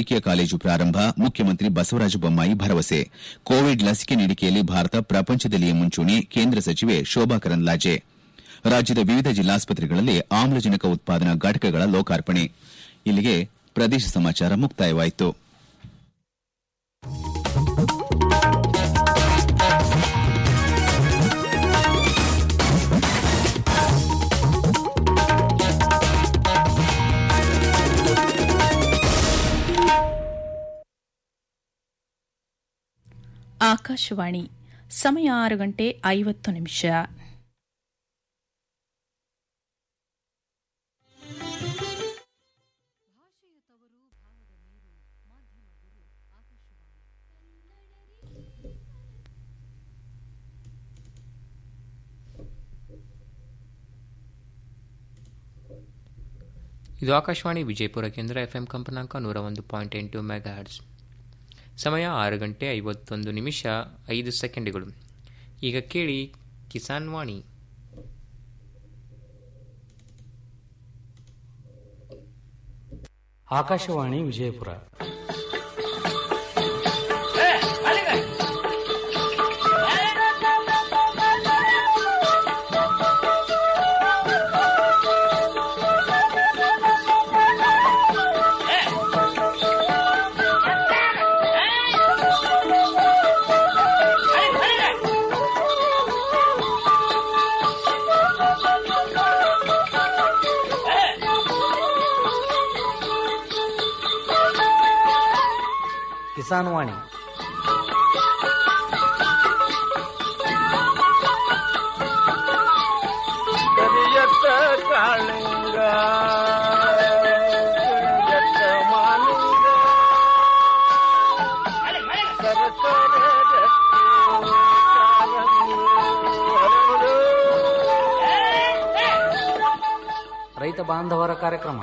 ವೈದ್ಯಕೀಯ ಕಾಲೇಜು ಪ್ರಾರಂಭ ಮುಖ್ಯಮಂತ್ರಿ ಬಸವರಾಜ ಬೊಮ್ಮಾಯಿ ಭರವಸೆ ಕೋವಿಡ್ ಲಸಿಕೆ ನೀಡಿಕೆಯಲ್ಲಿ ಭಾರತ ಪ್ರಪಂಚದಲ್ಲಿಯೇ ಮುಂಚೂಣಿ ಕೇಂದ್ರ ಸಚಿವೆ ಶೋಭಾ ಕರಂದ್ಲಾಜೆ ರಾಜ್ಯದ ವಿವಿಧ ಜಿಲ್ಲಾಸ್ಪತ್ರೆಗಳಲ್ಲಿ ಆಮ್ಲಜನಕ ಉತ್ಪಾದನಾ ಘಟಕಗಳ ಲೋಕಾರ್ಪಣೆ ಇಲ್ಲಿಗೆ ಪ್ರದೇಶ ಸಮಾಚಾರ ಮುಕ್ತಾಯವಾಯಿತು ಆಕಾಶವಾಣಿ ಸಮಯ ಆರು ಗಂಟೆ ಐವತ್ತು ನಿಮಿಷ ಇದು ಆಕಾಶವಾಣಿ ವಿಜಯಪುರ ಕೇಂದ್ರ ಎಫ್ಎಂ ಕಂಪನಾಂಕ ನೂರ ಒಂದು ಪಾಯಿಂಟ್ ಎಂಟು ಮೆಗಾ ಹರ್ಟ್ಸ್ ಸಮಯ ಆರು ಗಂಟೆ ಐವತ್ತೊಂದು ನಿಮಿಷ ಐದು ಸೆಕೆಂಡ್ಗಳು ಈಗ ಕೇಳಿ ಕಿಸಾನ್ ವಾಣಿ ಆಕಾಶವಾಣಿ ವಿಜಯಪುರ ಕಿಸಾನ್ ವಾಣಿ ಕರಿಯತ್ತ ಕಾಳಿಂಗ ಕರಿಯತ್ತ ಮಾಲಿಂಗ ಸರಸರ ರಕ್ತಿ ಕಾಲಂಗಿ ಹರಡು. ರೈತ ಬಾಂಧವರ ಕಾರ್ಯಕ್ರಮ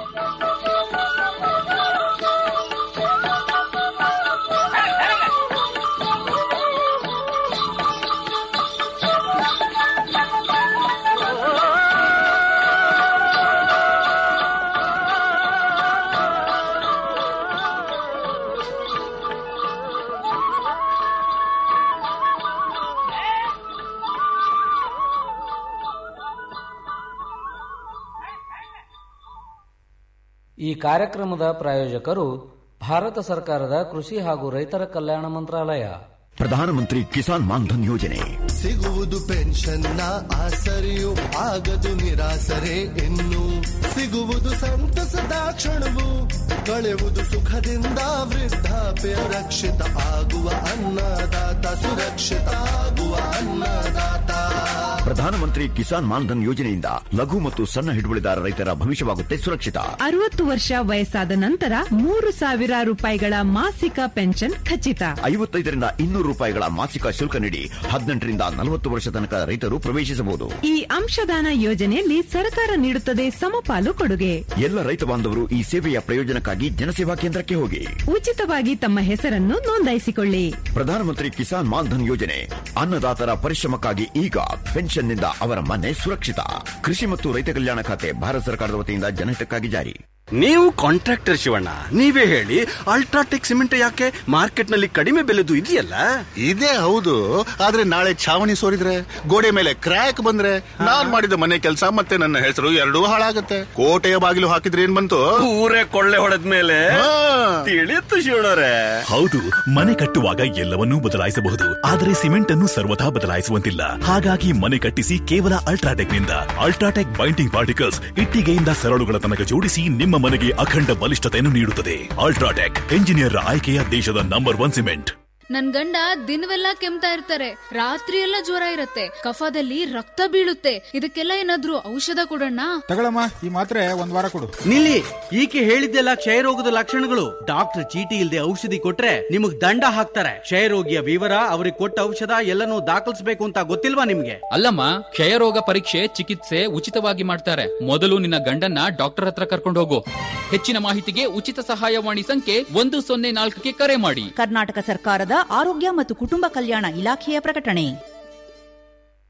ಈ ಕಾರ್ಯಕ್ರಮದ ಪ್ರಾಯೋಜಕರು ಭಾರತ ಸರ್ಕಾರದ ಕೃಷಿ ಹಾಗೂ ರೈತರ ಕಲ್ಯಾಣ ಮಂತ್ರಾಲಯ ಪ್ರಧಾನಮಂತ್ರಿ ಕಿಸಾನ್ ಮಾನ್ಧನ್ ಯೋಜನೆ ಸಿಗುವುದು ಪೆನ್ಷನ್ನ ಆಸರೆಯು ಆಗದು ನಿರಾಸರೆ ಇನ್ನು ಸಿಗುವುದು ಸಂತಸದ ಕ್ಷಣವು ಕಳೆಯುವುದು ಸುಖದಿಂದ ವೃದ್ಧಾಪ್ಯ ರಕ್ಷಿತ ಆಗುವ ಅನ್ನದಾತ ಸುರಕ್ಷಿತ ಆಗುವ ಅನ್ನದಾತ ಪ್ರಧಾನಮಂತ್ರಿ ಕಿಸಾನ್ ಮಾನ್ಧನ್ ಯೋಜನೆಯಿಂದ ಲಘು ಮತ್ತು ಸಣ್ಣ ಹಿಡುವಳಿದಾರ ರೈತರ ಭವಿಷ್ಯವಾಗುತ್ತೆ ಸುರಕ್ಷಿತ ಅರವತ್ತು ವರ್ಷ ವಯಸ್ಸಾದ ನಂತರ ಮೂರು ಸಾವಿರ ರೂಪಾಯಿಗಳ ಮಾಸಿಕ ಪೆನ್ಷನ್ ಖಚಿತ ಐವತ್ತೈದರಿಂದ ಇನ್ನೂರು ರೂಪಾಯಿಗಳ ಮಾಸಿಕ ಶುಲ್ಕ ನೀಡಿ ಹದಿನೆಂಟರಿಂದ ನಲವತ್ತು ವರ್ಷ ತನಕ ರೈತರು ಪ್ರವೇಶಿಸಬಹುದು ಈ ಅಂಶದಾನ ಯೋಜನೆಯಲ್ಲಿ ಸರ್ಕಾರ ನೀಡುತ್ತದೆ ಸಮಪಾಲು ಕೊಡುಗೆ ಎಲ್ಲ ರೈತ ಬಾಂಧವರು ಈ ಸೇವೆಯ ಪ್ರಯೋಜನಕ್ಕಾಗಿ ಜನಸೇವಾ ಕೇಂದ್ರಕ್ಕೆ ಹೋಗಿ ಉಚಿತವಾಗಿ ತಮ್ಮ ಹೆಸರನ್ನು ನೋಂದಾಯಿಸಿಕೊಳ್ಳಿ ಪ್ರಧಾನಮಂತ್ರಿ ಕಿಸಾನ್ ಮಾನ್ಧನ್ ಯೋಜನೆ ಅನ್ನದಾತರ ಪರಿಶ್ರಮಕ್ಕಾಗಿ ಈಗ ಪೆನ್ಷನ್ನಿಂದ ಅವರ ಮನೆ ಸುರಕ್ಷಿತ ಕೃಷಿ ಮತ್ತು ರೈತ ಕಲ್ಯಾಣ ಖಾತೆ ಭಾರತ ಸರ್ಕಾರದ ವತಿಯಿಂದ ಜನಹಿತಕ್ಕಾಗಿ ಜಾರಿ ನೀವು ಕಾಂಟ್ರಾಕ್ಟರ್ ಶಿವಣ್ಣ ನೀವೇ ಹೇಳಿ ಅಲ್ಟ್ರಾಟೆಕ್ ಸಿಮೆಂಟ್ ಯಾಕೆ ಮಾರ್ಕೆಟ್ ನಲ್ಲಿ ಕಡಿಮೆ ಬೆಲೆದು ಇದೆಯಲ್ಲ ಇದೇ ಹೌದು ಆದ್ರೆ ನಾಳೆ ಛಾವಣಿ ಸೋರಿದ್ರೆ ಗೋಡೆ ಮೇಲೆ ಕ್ರ್ಯಾಕ್ ಬಂದ್ರೆ ನಾನ್ ಮಾಡಿದ ಮನೆ ಕೆಲಸ ಮತ್ತೆ ನನ್ನ ಹೆಸರು ಎರಡೂ ಹಾಳಾಗತ್ತೆ ಕೋಟೆಯ ಬಾಗಿಲು ಹಾಕಿದ್ರೆ ಏನ್ ಬಂತು ಊರೇ ಕೊಳ್ಳೆ ಹೊಡೆದ ಮೇಲೆ ತಿಳಿಯುತ್ತು ಶಿವಣ್ಣರೇ ಹೌದು ಮನೆ ಕಟ್ಟುವಾಗ ಎಲ್ಲವನ್ನೂ ಬದಲಾಯಿಸಬಹುದು ಆದರೆ ಸಿಮೆಂಟ್ ಅನ್ನು ಸರ್ವಥಾ ಬದಲಾಯಿಸುವಂತಿಲ್ಲ ಹಾಗಾಗಿ ಮನೆ ಕಟ್ಟಿಸಿ ಕೇವಲ ಅಲ್ಟ್ರಾಟೆಕ್ ನಿಂದ ಅಲ್ಟ್ರಾಟೆಕ್ ಬೈಂಡಿಂಗ್ ಪಾರ್ಟಿಕಲ್ಸ್ ಇಟ್ಟಿಗೆಯಿಂದ ಸರಳುಗಳ ತನಕ ಜೋಡಿಸಿ ನಿಮ್ಮ ಮನೆಗೆ ಅಖಂಡ ಬಲಿಷ್ಠತೆಯನ್ನು ನೀಡುತ್ತದೆ ಅಲ್ಟ್ರಾಟೆಕ್ ಎಂಜಿನಿಯರ್ ಆಯ್ಕೆಯ ದೇಶದ ನಂಬರ್ ಒನ್ ಸಿಮೆಂಟ್ ನನ್ ಗಂಡ ದಿನವೆಲ್ಲ ಕೆಮ್ತಾ ಇರ್ತಾರೆ ರಾತ್ರಿ ಎಲ್ಲ ಜ್ವರ ಇರತ್ತೆ ಕಫದಲ್ಲಿ ರಕ್ತ ಬೀಳುತ್ತೆ ಇದಕ್ಕೆಲ್ಲ ಏನಾದ್ರೂ ಔಷಧ ಕೊಡೋಣ ತಗೊಳಮ್ಮ ಈ ಮಾತ್ರೆ ಒಂದ್ ವಾರ ಕೊಡು ನಿಲ್ಲಿ ಈಕೆ ಹೇಳಿದ್ದೆಲ್ಲ ಕ್ಷಯರೋಗದ ಲಕ್ಷಣಗಳು ಡಾಕ್ಟರ್ ಚೀಟಿ ಇಲ್ಲದೆ ಔಷಧಿ ಕೊಟ್ರೆ ನಿಮಗ್ ದಂಡ ಹಾಕ್ತಾರೆ ಕ್ಷಯರೋಗಿಯ ವಿವರ ಅವ್ರಿಗೆ ಕೊಟ್ಟ ಔಷಧ ಎಲ್ಲನೂ ದಾಖಲಿಸಬೇಕು ಅಂತ ಗೊತ್ತಿಲ್ವಾ ನಿಮ್ಗೆ ಅಲ್ಲಮ್ಮ ಕ್ಷಯರೋಗ ಪರೀಕ್ಷೆ ಚಿಕಿತ್ಸೆ ಉಚಿತವಾಗಿ ಮಾಡ್ತಾರೆ ಮೊದಲು ನಿನ್ನ ಗಂಡನ್ನ ಡಾಕ್ಟರ್ ಹತ್ರ ಕರ್ಕೊಂಡು ಹೋಗು ಹೆಚ್ಚಿನ ಮಾಹಿತಿಗೆ ಉಚಿತ ಸಹಾಯವಾಣಿ ಸಂಖ್ಯೆ ಒಂದು ಸೊನ್ನೆ ನಾಲ್ಕಕ್ಕೆ ಕರೆ ಮಾಡಿ ಕರ್ನಾಟಕ ಸರ್ಕಾರದ ಆರೋಗ್ಯ ಮತ್ತು ಕುಟುಂಬ ಕಲ್ಯಾಣ ಇಲಾಖೆಯ ಪ್ರಕಟಣೆ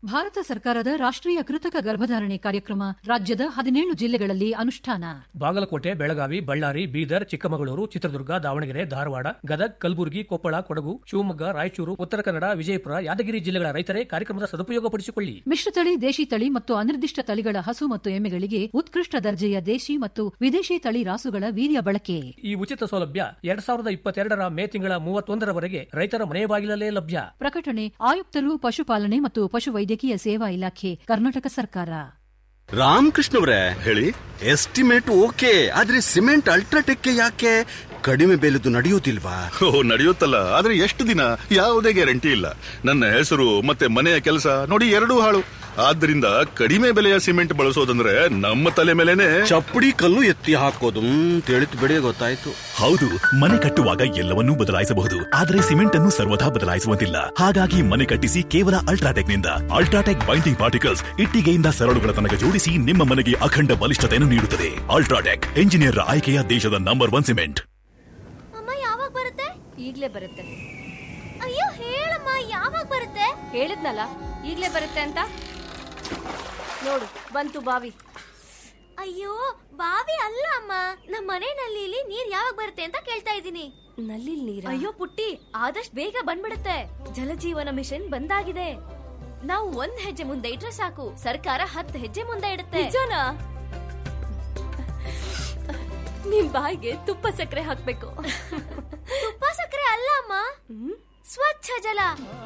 ಭಾರತ ಸರ್ಕಾರದ ರಾಷ್ಟ್ರೀಯ ಕೃತಕ ಗರ್ಭಧಾರಣೆ ಕಾರ್ಯಕ್ರಮ ರಾಜ್ಯದ ಹದಿನೇಳು ಜಿಲ್ಲೆಗಳಲ್ಲಿ ಅನುಷ್ಠಾನ ಬಾಗಲಕೋಟೆ ಬೆಳಗಾವಿ ಬಳ್ಳಾರಿ ಬೀದರ್ ಚಿಕ್ಕಮಗಳೂರು ಚಿತ್ರದುರ್ಗ ದಾವಣಗೆರೆ ಧಾರವಾಡ ಗದಗ್ ಕಲಬುರಗಿ ಕೊಪ್ಪಳ ಕೊಡಗು ಶಿವಮೊಗ್ಗ ರಾಯಚೂರು ಉತ್ತರ ಕನ್ನಡ ವಿಜಯಪುರ ಯಾದಗಿರಿ ಜಿಲ್ಲೆಗಳ ರೈತರೇ ಕಾರ್ಯಕ್ರಮದ ಸದುಪಯೋಗಪಡಿಸಿಕೊಳ್ಳಿ ಮಿಶ್ರತಳಿ ದೇಶಿ ತಳಿ ಮತ್ತು ಅನಿರ್ದಿಷ್ಟ ತಳಿಗಳ ಹಸು ಮತ್ತು ಎಮ್ಮೆಗಳಿಗೆ ಉತ್ಕೃಷ್ಟ ದರ್ಜೆಯ ದೇಶಿ ಮತ್ತು ವಿದೇಶಿ ತಳಿ ರಾಸುಗಳ ವೀರ್ಯ ಬಳಕೆ ಈ ಉಚಿತ ಸೌಲಭ್ಯ ಎರಡ್ ಸಾವಿರದ ಇಪ್ಪತ್ತೆರಡರ ಮೇ ತಿಂಗಳ ಮೂವತ್ತೊಂದರವರೆಗೆ ರೈತರ ಮನೆ ಬಾಗಿಲಲ್ಲೇ ಲಭ್ಯ ಪ್ರಕಟಣೆ ಆಯುಕ್ತರು ಪಶುಪಾಲನೆ ಮತ್ತು ಪಶುವೈದ್ಯಕೀಯ ಸೇವಾ ಇಲಾಖೆ ಕರ್ನಾಟಕ ಸರ್ಕಾರ ರಾಮಕೃಷ್ಣವ್ರೆ ಹೇಳಿ ಎಸ್ಟಿಮೇಟ್ ಓಕೆ ಆದ್ರೆ ಸಿಮೆಂಟ್ ಅಲ್ಟ್ರಾಟೆಕ್ ಯಾಕೆ ಕಡಿಮೆ ಬೆಲೆದು ನಡೆಯುವುದಿಲ್ವಾ ಓ ನಡೆಯುತ್ತಲ್ಲ ಆದ್ರೆ ಎಷ್ಟು ದಿನ ಯಾವುದೇ ಗ್ಯಾರಂಟಿ ಇಲ್ಲ ನನ್ನ ಹೆಸರು ಮತ್ತೆ ಮನೆಯ ಕೆಲಸ ನೋಡಿ ಎರಡೂ ಹಾಳು ಆದ್ರಿಂದ ಕಡಿಮೆ ಬೆಲೆಯ ಸಿಮೆಂಟ್ ಬಳಸೋದಂದ್ರೆ ನಮ್ಮ ತಲೆ ಮೇಲೆನೆ ಚಪ್ಪಡಿ ಕಲ್ಲು ಎತ್ತಿ ಹಾಕೋದು ತಿಳಿತು ಬಿಡಿ ಗೊತ್ತಾಯ್ತು ಹೌದು ಮನೆ ಕಟ್ಟುವಾಗ ಎಲ್ಲವನ್ನೂ ಬದಲಾಯಿಸಬಹುದು ಆದರೆ ಸಿಮೆಂಟ್ ಅನ್ನು ಸರ್ವದಾ ಬದಲಾಯಿಸುವಂತಿಲ್ಲ ಹಾಗಾಗಿ ಮನೆ ಕಟ್ಟಿಸಿ ಕೇವಲ ಅಲ್ಟ್ರಾಟೆಕ್ ನಿಂದ ಅಲ್ಟ್ರಾಟೆಕ್ ಬೈಂಡಿಂಗ್ ಪಾರ್ಟಿಕಲ್ಸ್ ಇಟ್ಟಿಗೆಯಿಂದ ಸರಳುಗಳ ತನಕ ಜೋಡಿಸಿ ನಿಮ್ಮ ಮನೆಗೆ ಅಖಂಡ ಬಲಿಷ್ಠತೆಯನ್ನು ನೀಡುತ್ತದೆ ಅಲ್ಟ್ರಾಟೆಕ್ ಎಂಜಿನಿಯರ್ ಆಯ್ಕೆಯ ದೇಶದ ನಂಬರ್ ಒನ್ ಸಿಮೆಂಟ್ ಅಮ್ಮ ಯಾವಾಗ ಬರುತ್ತೆ ಈಗ್ಲೇ ಬರುತ್ತೆ ಅಯ್ಯೋ ಹೇಳಮ್ಮ ಯಾವಾಗ ಬರುತ್ತೆ ಹೇಳಿದ್ನಲ್ಲ ಈಗ್ಲೇ ಬರುತ್ತೆ ಅಂತ ನೋಡು ಬಂತು ಬಾವಿ ಅಯ್ಯೋ ಬಾವಿ ಅಲ್ಲ ಅಮ್ಮ ನಮ್ಮ ಮನೆ ನಲ್ಲಿಲಿ ನೀರ್ ಯಾವಾಗ ಬರುತ್ತೆ ಅಂತ ಕೇಳ್ತಾ ಇದ್ದೀನಿ ನಲ್ಲಿ ನೀರ ಅಯ್ಯೋ ಪುಟ್ಟಿ ಆದಷ್ಟು ಬೇಗ ಬಂದ್ಬಿಡುತ್ತೆ ಜಲಜೀವನ ಮಿಷನ್ ಬಂದಾಗಿದೆ ನಾವು ಒಂದ್ ಹೆಜ್ಜೆ ಮುಂದೆ ಇಟ್ರೆ ಸಾಕು ಸರ್ಕಾರ ಹತ್ತು ಹೆಜ್ಜೆ ಮುಂದೆ ಇಡುತ್ತೆ ನಿಜನಾ ನಿಮ್ ಬಾಯಿಗೆ ತುಪ್ಪ ಸಕ್ಕರೆ ಹಾಕ್ಬೇಕು ತುಪ್ಪ ಸಕ್ಕರೆ ಅಲ್ಲ ಅಮ್ಮ ಸ್ವಚ್ಛ ಜಲ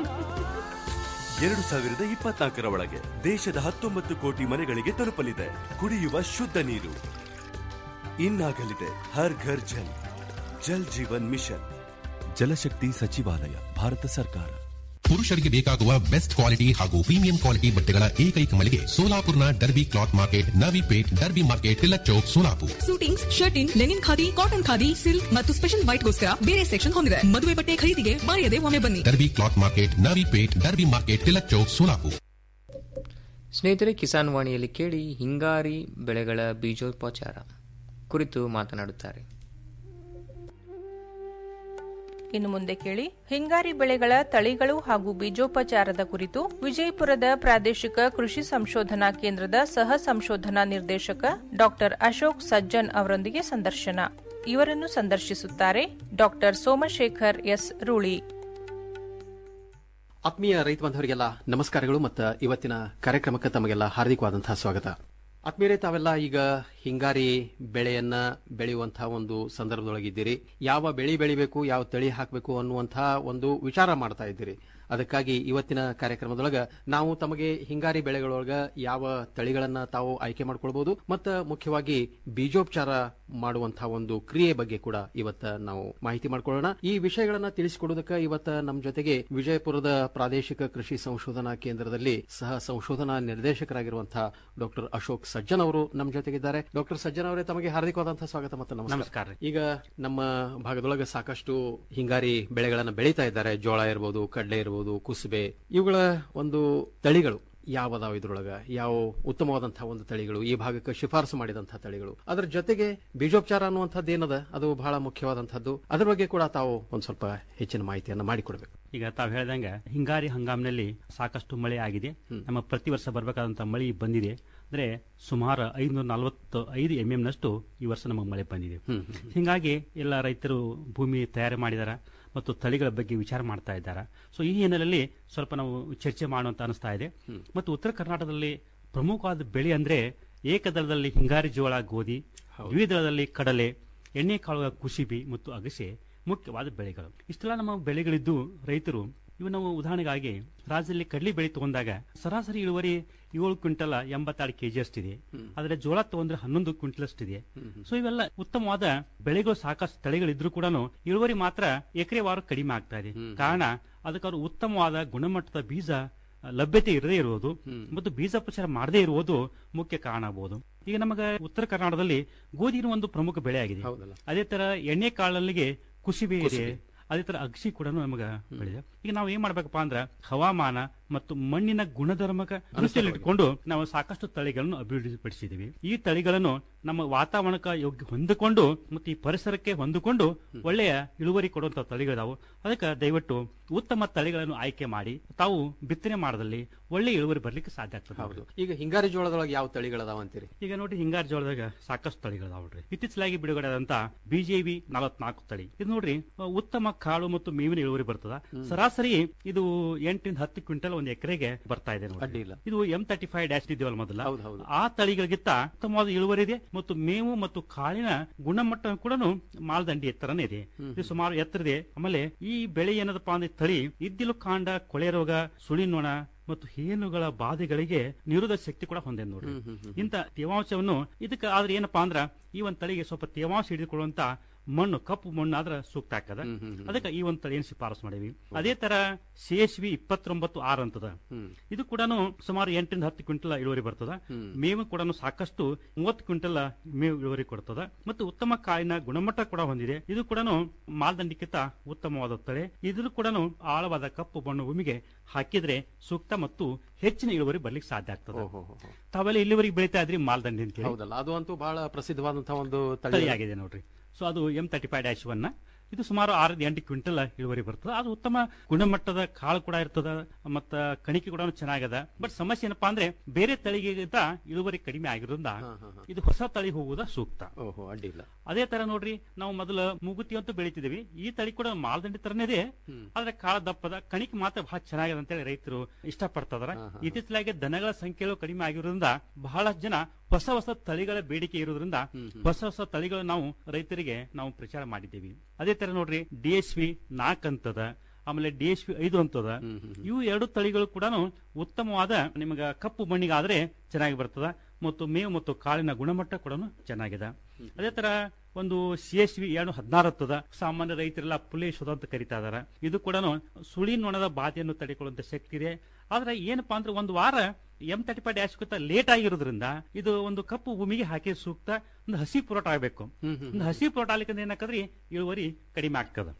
ಎರಡು ಸಾವಿರದ ಇಪ್ಪತ್ನಾಲ್ಕರ ಒಳಗೆ ದೇಶದ ಹತ್ತೊಂಬತ್ತು ಕೋಟಿ ಮನೆಗಳಿಗೆ ತಲುಪಲಿದೆ ಕುಡಿಯುವ ಶುದ್ಧ ನೀರು ಇನ್ನಾಗಲಿದೆ ಹರ್ ಘರ್ ಜಲ್ ಜಲ್ ಜೀವನ್ ಮಿಷನ್ ಜಲಶಕ್ತಿ ಸಚಿವಾಲಯ ಭಾರತ ಸರ್ಕಾರ ಪುರುಷರಿಗೆ ಬೇಕಾಗುವ ಬೆಸ್ಟ್ ಕ್ವಾಲಿಟಿ ಹಾಗೂ ಪ್ರೀಮಿಯಂ ಕ್ವಾಲಿಟಿ ಬಟ್ಟೆಗಳ ಏಕೈಕ ಮಳಿಗೆ ಸೋಲಾಪುರ್ನ derby cloth market Navipeth derby market Tilak Chowk Solapur suitings shirting linen khadi cotton khadi silk ಮತ್ತು ಸ್ಪೆಷಲ್ ವೈಟ್ಗೋಸ್ಕರ ಬೇರೆ ಸೆಕ್ಷನ್ ಹೊಂದಿದೆ ಮದುವೆ ಬಟ್ಟೆ ಖರೀದಿಗೆ ಮರೆಯದೆ ಒಮ್ಮೆ ಬನ್ನಿ derby cloth market Navipeth derby market Tilak Chowk Solapur ಸ್ನೇಹಿತರೆ ಕಿಸಾನ್ ವಾಣಿಯಲ್ಲಿ ಕೇಳಿ ಹಿಂಗಾರಿ ಬೆಳೆಗಳ ಬೀಜೋಪಚಾರ ಕುರಿತು ಮಾತನಾಡುತ್ತಾರೆ ಇನ್ನು ಮುಂದೆ ಕೇಳಿ ಹಿಂಗಾರಿ ಬೆಳೆಗಳ ತಳಿಗಳು ಹಾಗೂ ಬೀಜೋಪಚಾರದ ಕುರಿತು ವಿಜಯಪುರದ ಪ್ರಾದೇಶಿಕ ಕೃಷಿ ಸಂಶೋಧನಾ ಕೇಂದ್ರದ ಸಹ ಸಂಶೋಧನಾ ನಿರ್ದೇಶಕ ಡಾಕ್ಟರ್ ಅಶೋಕ್ ಸಜ್ಜನ್ ಅವರೊಂದಿಗೆ ಸಂದರ್ಶನ ಇವರನ್ನು ಸಂದರ್ಶಿಸುತ್ತಾರೆ ಡಾಕ್ಟರ್ ಸೋಮಶೇಖರ್ ಎಸ್ ರೂಳಿ ಆತ್ಮೀಯ ರೈತ ಬಾಂಧವರಿಗೆಲ್ಲ ನಮಸ್ಕಾರಗಳು ಮತ್ತು ಇವತ್ತಿನ ಕಾರ್ಯಕ್ರಮಕ್ಕೆ ತಮಗೆಲ್ಲ ಹಾರ್ದಿಕವಾದಂತಹ ಸ್ವಾಗತ ಆತ್ಮೀಯರೇ ತಾವೆಲ್ಲ ಈಗ ಹಿಂಗಾರಿ ಬೆಳೆಯನ್ನ ಬೆಳೆಯುವಂತಹ ಒಂದು ಸಂದರ್ಭದೊಳಗಿದ್ದೀರಿ ಯಾವ ಬೆಳೆ ಬೆಳಿಬೇಕು ಯಾವ ತಳಿ ಹಾಕಬೇಕು ಅನ್ನುವಂತಹ ಒಂದು ವಿಚಾರ ಮಾಡ್ತಾ ಇದ್ದೀರಿ ಅದಕ್ಕಾಗಿ ಇವತ್ತಿನ ಕಾರ್ಯಕ್ರಮದೊಳಗ ನಾವು ತಮಗೆ ಹಿಂಗಾರಿ ಬೆಳೆಗಳೊಳಗ ಯಾವ ತಳಿಗಳನ್ನ ತಾವು ಆಯ್ಕೆ ಮಾಡ್ಕೊಳ್ಬಹುದು ಮತ್ತು ಮುಖ್ಯವಾಗಿ ಬೀಜೋಪಚಾರ ಮಾಡುವಂತಹ ಒಂದು ಕ್ರಿಯೆ ಬಗ್ಗೆ ಕೂಡ ಇವತ್ತ ನಾವು ಮಾಹಿತಿ ಮಾಡ್ಕೊಳ್ಳೋಣ ಈ ವಿಷಯಗಳನ್ನ ತಿಳಿಸಿಕೊಡೋದಕ್ಕೆ ಇವತ್ತ ನಮ್ಮ ಜೊತೆಗೆ ವಿಜಯಪುರದ ಪ್ರಾದೇಶಿಕ ಕೃಷಿ ಸಂಶೋಧನಾ ಕೇಂದ್ರದಲ್ಲಿ ಸಹ ಸಂಶೋಧನಾ ನಿರ್ದೇಶಕರಾಗಿರುವಂತಹ ಡಾಕ್ಟರ್ ಅಶೋಕ್ ಸಜ್ಜನ್ ಅವರು ನಮ್ಮ ಜೊತೆಗಿದ್ದಾರೆ ಡಾಕ್ಟರ್ ಸಜ್ಜನ್ ಅವರೇ ತಮಗೆ ಹಾರ್ದಿಕವಾದಂತಹ ಸ್ವಾಗತ ಮತ್ತು ನಮಸ್ಕಾರ ಈಗ ನಮ್ಮ ಭಾಗದೊಳಗೆ ಸಾಕಷ್ಟು ಹಿಂಗಾರಿ ಬೆಳೆಗಳನ್ನ ಬೆಳೀತಾ ಇದ್ದಾರೆ ಜೋಳ ಇರಬಹುದು ಕಡ್ಲೆ ಇರಬಹುದು ಕುಸುಬೆ ಇವುಗಳ ಒಂದು ತಳಿಗಳು ಯಾವದಾವ ಇದ್ರೊಳಗ ಯಾವ ಉತ್ತಮವಾದಂತಹ ಒಂದು ತಳಿಗಳು ಈ ಭಾಗಕ್ಕೆ ಶಿಫಾರಸು ಮಾಡಿದಂತಹ ತಳಿಗಳು ಅದರ ಜೊತೆಗೆ ಬೀಜೋಪಚಾರ ಅನ್ನುವಂಥದ್ದು ಏನದ ಅದು ಬಹಳ ಮುಖ್ಯವಾದಂತಹದ್ದು ಅದರ ಬಗ್ಗೆ ಕೂಡ ತಾವು ಒಂದ್ ಸ್ವಲ್ಪ ಹೆಚ್ಚಿನ ಮಾಹಿತಿಯನ್ನ ಮಾಡಿಕೊಡ್ಬೇಕು ಈಗ ತಾವು ಹೇಳ್ದಂಗ ಹಿಂಗಾರಿ ಹಂಗಾಮಿನಲ್ಲಿ ಸಾಕಷ್ಟು ಮಳೆ ಆಗಿದೆ ನಮ್ಮ ಪ್ರತಿ ವರ್ಷ ಬರಬೇಕಾದಂತ ಮಳೆ ಬಂದಿದೆ ಅಂದ್ರೆ ಸುಮಾರು ಐನೂರ ನಲವತ್ತು ಐದು ಎಂ ಎಂ ನಷ್ಟು ಈ ವರ್ಷ ನಮಗೆ ಮಳೆ ಬಂದಿದೆ ಹಿಂಗಾಗಿ ಎಲ್ಲ ರೈತರು ಭೂಮಿ ತಯಾರಿ ಮಾಡಿದಾರ ಮತ್ತು ತಳಿಗಳ ಬಗ್ಗೆ ವಿಚಾರ ಮಾಡ್ತಾ ಇದ್ದಾರೆ ಸೊ ಈ ಹಿನ್ನೆಲೆಯಲ್ಲಿ ಸ್ವಲ್ಪ ನಾವು ಚರ್ಚೆ ಮಾಡುವಂತ ಅನಿಸ್ತಾ ಇದೆ ಮತ್ತು ಉತ್ತರ ಕರ್ನಾಟಕದಲ್ಲಿ ಪ್ರಮುಖವಾದ ಬೆಳೆ ಅಂದ್ರೆ ಏಕದಳದಲ್ಲಿ ಹಿಂಗಾರಿ ಜೋಳ ಗೋಧಿ ದ್ವಿದಳದಲ್ಲಿ ಕಡಲೆ ಎಣ್ಣೆಕಾಳುಗಳ ಕುಸಿಬಿ ಮತ್ತು ಅಗಸೆ ಮುಖ್ಯವಾದ ಬೆಳೆಗಳು ಇಷ್ಟೆಲ್ಲ ನಮ್ಮ ಬೆಳೆಗಳಿದ್ದು ರೈತರು ಇವು ನಾವು ಉದಾಹರಣೆಗಾಗಿ ರಾಜ್ಯದಲ್ಲಿ ಕಡ್ಲಿ ಬೆಳೆ ತಗೊಂಡಾಗ ಸರಾಸರಿ ಇಳುವರಿ ಏಳು ಕ್ವಿಂಟಲ್ ಎಂಬತ್ತಾರು ಕೆಜಿ ಅಷ್ಟಿದೆ ಆದ್ರೆ ಜೋಳ ತಗೊಂಡ್ರೆ ಹನ್ನೊಂದು ಕ್ವಿಂಟಲ್ ಅಷ್ಟಿದೆ ಸೊ ಇವೆಲ್ಲ ಉತ್ತಮವಾದ ಬೆಳೆಗಳು ಸಾಕಷ್ಟು ತಳಿಗಳಿದ್ರು ಕೂಡ ಇಳುವರಿ ಮಾತ್ರ ಎಕರೆ ವಾರ ಕಡಿಮೆ ಆಗ್ತಾ ಇದೆ ಕಾರಣ ಅದಕ್ಕೆ ಅವರು ಉತ್ತಮವಾದ ಗುಣಮಟ್ಟದ ಬೀಜ ಲಭ್ಯತೆ ಇರದೇ ಇರುವುದು ಮತ್ತು ಬೀಜೋಪಚಾರ ಮಾಡದೇ ಇರುವುದು ಮುಖ್ಯ ಕಾರಣ ಆಗಬಹುದು ಈಗ ನಮಗೆ ಉತ್ತರ ಕರ್ನಾಟಕದಲ್ಲಿ ಗೋಧಿನ ಒಂದು ಪ್ರಮುಖ ಬೆಳೆ ಆಗಿದೆ ಅದೇ ತರ ಎಣ್ಣೆ ಕಾಳಲ್ಲಿಗೆ ಕುಸಿಬೆ ಇದೆ ಅದೇ ತರ ಅಗಸಿ ಕೂಡ ನಮಗ ಬೆಳೆದಿದೆ ಈಗ ನಾವು ಏನ್ ಮಾಡ್ಬೇಕಪ್ಪ ಅಂದ್ರ ಹವಾಮಾನ ಮತ್ತು ಮಣ್ಣಿನ ಗುಣಧರ್ಮಕ ದೃಷ್ಟಿಯಲ್ಲಿ ಇಟ್ಕೊಂಡು ನಾವು ಸಾಕಷ್ಟು ತಳಿಗಳನ್ನು ಅಭಿವೃದ್ಧಿಪಡಿಸಿದೀವಿ ಈ ತಳಿಗಳನ್ನು ನಮ್ಮ ವಾತಾವರಣಕ್ಕೆ ಯೋಗ್ಯ ಹೊಂದಿಕೊಂಡು ಮತ್ತು ಈ ಪರಿಸರಕ್ಕೆ ಹೊಂದಿಕೊಂಡು ಒಳ್ಳೆಯ ಇಳುವರಿ ಕೊಡುವಂತ ತಳಿಗಳಿದಾವು ಅದಕ್ಕೆ ದಯವಿಟ್ಟು ಉತ್ತಮ ತಳಿಗಳನ್ನು ಆಯ್ಕೆ ಮಾಡಿ ತಾವು ಬಿತ್ತನೆ ಮಾಡದಲ್ಲಿ ಒಳ್ಳೆ ಇಳುವರಿ ಬರ್ಲಿಕ್ಕೆ ಸಾಧ್ಯ ಆಗ್ತದೆ ಹೌದು ಈಗ ಹಿಂಗಾರಿ ಜೋಳದೊಳಗೆ ಯಾವ ತಳಿಗಳದಾವ ಅಂತೀರಿ ಈಗ ನೋಡಿ ಹಿಂಗಾರು ಜೋಳದಾಗ ಸಾಕಷ್ಟು ತಳಿಗಳದಾವ ನೋಡ್ರಿ ಇತ್ತೀಚಲಾಗಿ ಬಿಡುಗಡೆ ಆದಂತ ಬಿಜೆವಿ ನಲವತ್ನಾಲ್ಕು ತಳಿ ಇದು ನೋಡ್ರಿ ಆ, ಉತ್ತಮ ಕಾಳು ಮತ್ತು ಮೇವಿನ ಇಳುವರಿ ಬರ್ತದ ಸರಾಸರಿ ಇದು ಎಂಟರಿಂದ ಹತ್ತು ಕ್ವಿಂಟಲ್ ಒಂದು ಎಕರೆಗೆ ಬರ್ತಾ ಇದೆ ನೋಡಿ ಅಡ್ಡಿ ಇಲ್ಲ. ಇದು ಎಂ ತರ್ಟಿ ಫೈವ್ ಡ್ಯಾಶ್ ಇದೆಯಲ್ಲ ಮೊದಲ ಹೌದು, ಹೌದು. ಆ ತಳಿಗಳಿಗಿಂತ ಉತ್ತಮವಾದ ಇಳುವರಿ ಇದೆ ಮತ್ತು ಮೇವು ಮತ್ತು ಕಾಳಿನ ಗುಣಮಟ್ಟ ಕೂಡ ಮಾಲ್ದಂಡಿ ಎತ್ತರನೇ ಇದೆ ಇದು ಸುಮಾರು ಎತ್ತರ ಇದೆ ಆಮೇಲೆ ಈ ಬೆಳೆ ಏನದಪ್ಪ ಅಂದ್ರೆ ತಳಿ ಇದ್ದಿಲು ಕಾಂಡ ಕೊಳೆ ರೋಗ ಸುಳಿನೊಣ ಮತ್ತು ಹೇನುಗಳ ಬಾಧೆಗಳಿಗೆ ನಿರೋಧಕ ಶಕ್ತಿ ಕೂಡ ಹೊಂದಿದೆ ನೋಡ್ರಿ ಇಂತ ತೇವಾಂಶವನ್ನು ಇದಕ್ಕೆ ಆದ್ರೆ ಏನಪ್ಪಾ ಅಂದ್ರ ಈ ಒಂದ್ ತಳಿಗೆ ಸ್ವಲ್ಪ ತೇವಾಂಶ ಹಿಡಿದುಕೊಳ್ಳುವಂತ ಮಣ್ಣು ಕಪ್ಪು ಮಣ್ಣು ಆದ್ರೆ ಸೂಕ್ತ ಆಗ್ತದ ಅದಕ್ಕೆ ಈ ಒಂದ್ ತಳಿಯನ್ನು ಶಿಫಾರಸು ಮಾಡೀವಿ ಅದೇ ತರ ಸೇಶ್ವಿ ಇಪ್ಪತ್ತೊಂಬತ್ತು ಆರ್ ಅಂತದ ಇದು ಕೂಡ ಸುಮಾರು ಎಂಟರಿಂದ ಹತ್ತು ಕ್ವಿಂಟಲ್ ಇಳುವರಿ ಬರ್ತದ ಮೇವು ಕೂಡ ಸಾಕಷ್ಟು ಮೂವತ್ತು ಕ್ವಿಂಟಲ್ ಮೇವು ಇಳುವರಿ ಕೊಡ್ತದ ಮತ್ತು ಉತ್ತಮ ಕಾಯಿನ ಗುಣಮಟ್ಟ ಕೂಡ ಹೊಂದಿದೆ ಇದು ಕೂಡ ಮಾಲ್ದಂಡಿಕ್ಕಿಂತ ಉತ್ತಮವಾದ ತಳಿ ಇದ್ರೂ ಕೂಡ ಆಳವಾದ ಕಪ್ಪು ಬಣ್ಣ ಭೂಮಿಗೆ ಹಾಕಿದ್ರೆ ಸೂಕ್ತ ಮತ್ತು ಹೆಚ್ಚಿನ ಇಳುವರಿ ಬರ್ಲಿಕ್ಕೆ ಸಾಧ್ಯ ಆಗ್ತದೆ ತಾವೆಲ್ಲ ಇಲ್ಲಿವರೆಗೆ ಬೆಳೀತಾ ಇದ್ರಿ ಮಾಲ್ದಂಡಿ ಅಂತ ಹೇಳಿ ಹೌದಲ್ಲ ಅದು ಅಂತೂ ಬಹಳ ಪ್ರಸಿದ್ಧವಾದಂತಹ ಒಂದು ತಳಿ ತಳಿಯಾಗಿದೆ ನೋಡ್ರಿ ಸೊ ಅದು M thirty five dash one ಇದು ಸುಮಾರು ಆರರಿಂದ ಎಂಟು ಕ್ವಿಂಟಲ್ ಇಳುವರಿ ಬರ್ತದೆ ಅದು ಉತ್ತಮ ಗುಣಮಟ್ಟದ ಕಾಳು ಕೂಡ ಇರ್ತದ ಮತ್ತ ಕಣಿಕೆ ಕೂಡ ಚೆನ್ನಾಗದ ಬಟ್ ಸಮಸ್ಯೆ ಏನಪ್ಪಾ ಅಂದ್ರೆ ಬೇರೆ ತಳಿಗಿಂತ ಇಳುವರಿ ಕಡಿಮೆ ಆಗಿರೋದ್ರಿಂದ ಇದು ಹೊಸ ತಳಿ ಹೋಗುವುದ ಸೂಕ್ತ ಓಹೋ ಅಡ್ಡಿಲ್ಲ ಅದೇ ತರ ನೋಡ್ರಿ ನಾವು ಮೊದಲು ಮೂಗುತಿ ಅಂತೂ ಬೆಳಿತಿದೀವಿ ಈ ತಳಿ ಕೂಡ ಮಾಲ್ದಂಡಿ ತರನೇ ಇದೆ ಆದ್ರೆ ಕಾಳ ದಪ್ಪದ ಕಣಿಕೆ ಮಾತ್ರ ಬಹಳ ಚೆನ್ನಾಗಿದೆ ಅಂತೇಳಿ ರೈತರು ಇಷ್ಟಪಡ್ತದಾರ ಇತ್ತೀಚಲಾಗಿ ದನಗಳ ಸಂಖ್ಯೆಗಳು ಕಡಿಮೆ ಆಗಿರೋದ್ರಿಂದ ಬಹಳಷ್ಟು ಜನ ಹೊಸ ಹೊಸ ತಳಿಗಳ ಬೇಡಿಕೆ ಇರೋದ್ರಿಂದ ಹೊಸ ಹೊಸ ತಳಿಗಳು ನಾವು ರೈತರಿಗೆ ನಾವು ಪ್ರಚಾರ ಮಾಡಿದ್ದೀವಿ ಅದೇ ತರ ನೋಡ್ರಿ ಡಿ ಎಸ್ ವಿ ನಾಲ್ಕು ಅಂತದ ಆಮೇಲೆ ಡಿ ಎಸ್ ಪಿ ಐದು ಅಂತದ ಇವು ಎರಡು ತಳಿಗಳು ಕೂಡ ಉತ್ತಮವಾದ ನಿಮಗ ಕಪ್ಪು ಮಣ್ಣಿಗಾದ್ರೆ ಚೆನ್ನಾಗಿ ಬರ್ತದ ಮತ್ತು ಮೇವು ಮತ್ತು ಕಾಳಿನ ಗುಣಮಟ್ಟ ಕೂಡ ಚೆನ್ನಾಗಿದೆ ಅದೇ ತರ ಒಂದು ಸಿ ಎಸ್ ವಿ ಎರಡು ಹದಿನಾರು ಹತ್ತದ ಸಾಮಾನ್ಯ ರೈತರೆಲ್ಲ ಪುಲೇಶೋದ ಅಂತ ಕರಿತಾ ಇದಾರ ಇದು ಕೂಡ ಸುಳಿ ನೊಣದ ಬಾಧೆಯನ್ನು ತಡೆಕೊಳ್ಳುವಂತ ಶಕ್ತಿ ಇದೆ ಆದ್ರೆ ಏನಪ್ಪಾ ಅಂದ್ರೆ ಒಂದು ವಾರ M thirty five dash late ಆಗಿರೋದ್ರಿಂದ ಇದು ಒಂದು ಕಪ್ಪು ಭೂಮಿಗೆ ಹಾಕಿ ಸೂಕ್ತ ಒಂದು ಹಸಿ ಪುರೋಟ ಆಗಬೇಕು ಒಂದು ಹಸಿ ಪುರೋಟ ಆಗ್ಲಿಕ್ಕೆ ಏನಾಕದ್ರಿ ಇಳುವರಿ ಕಡಿಮೆ ಆಗ್ತದ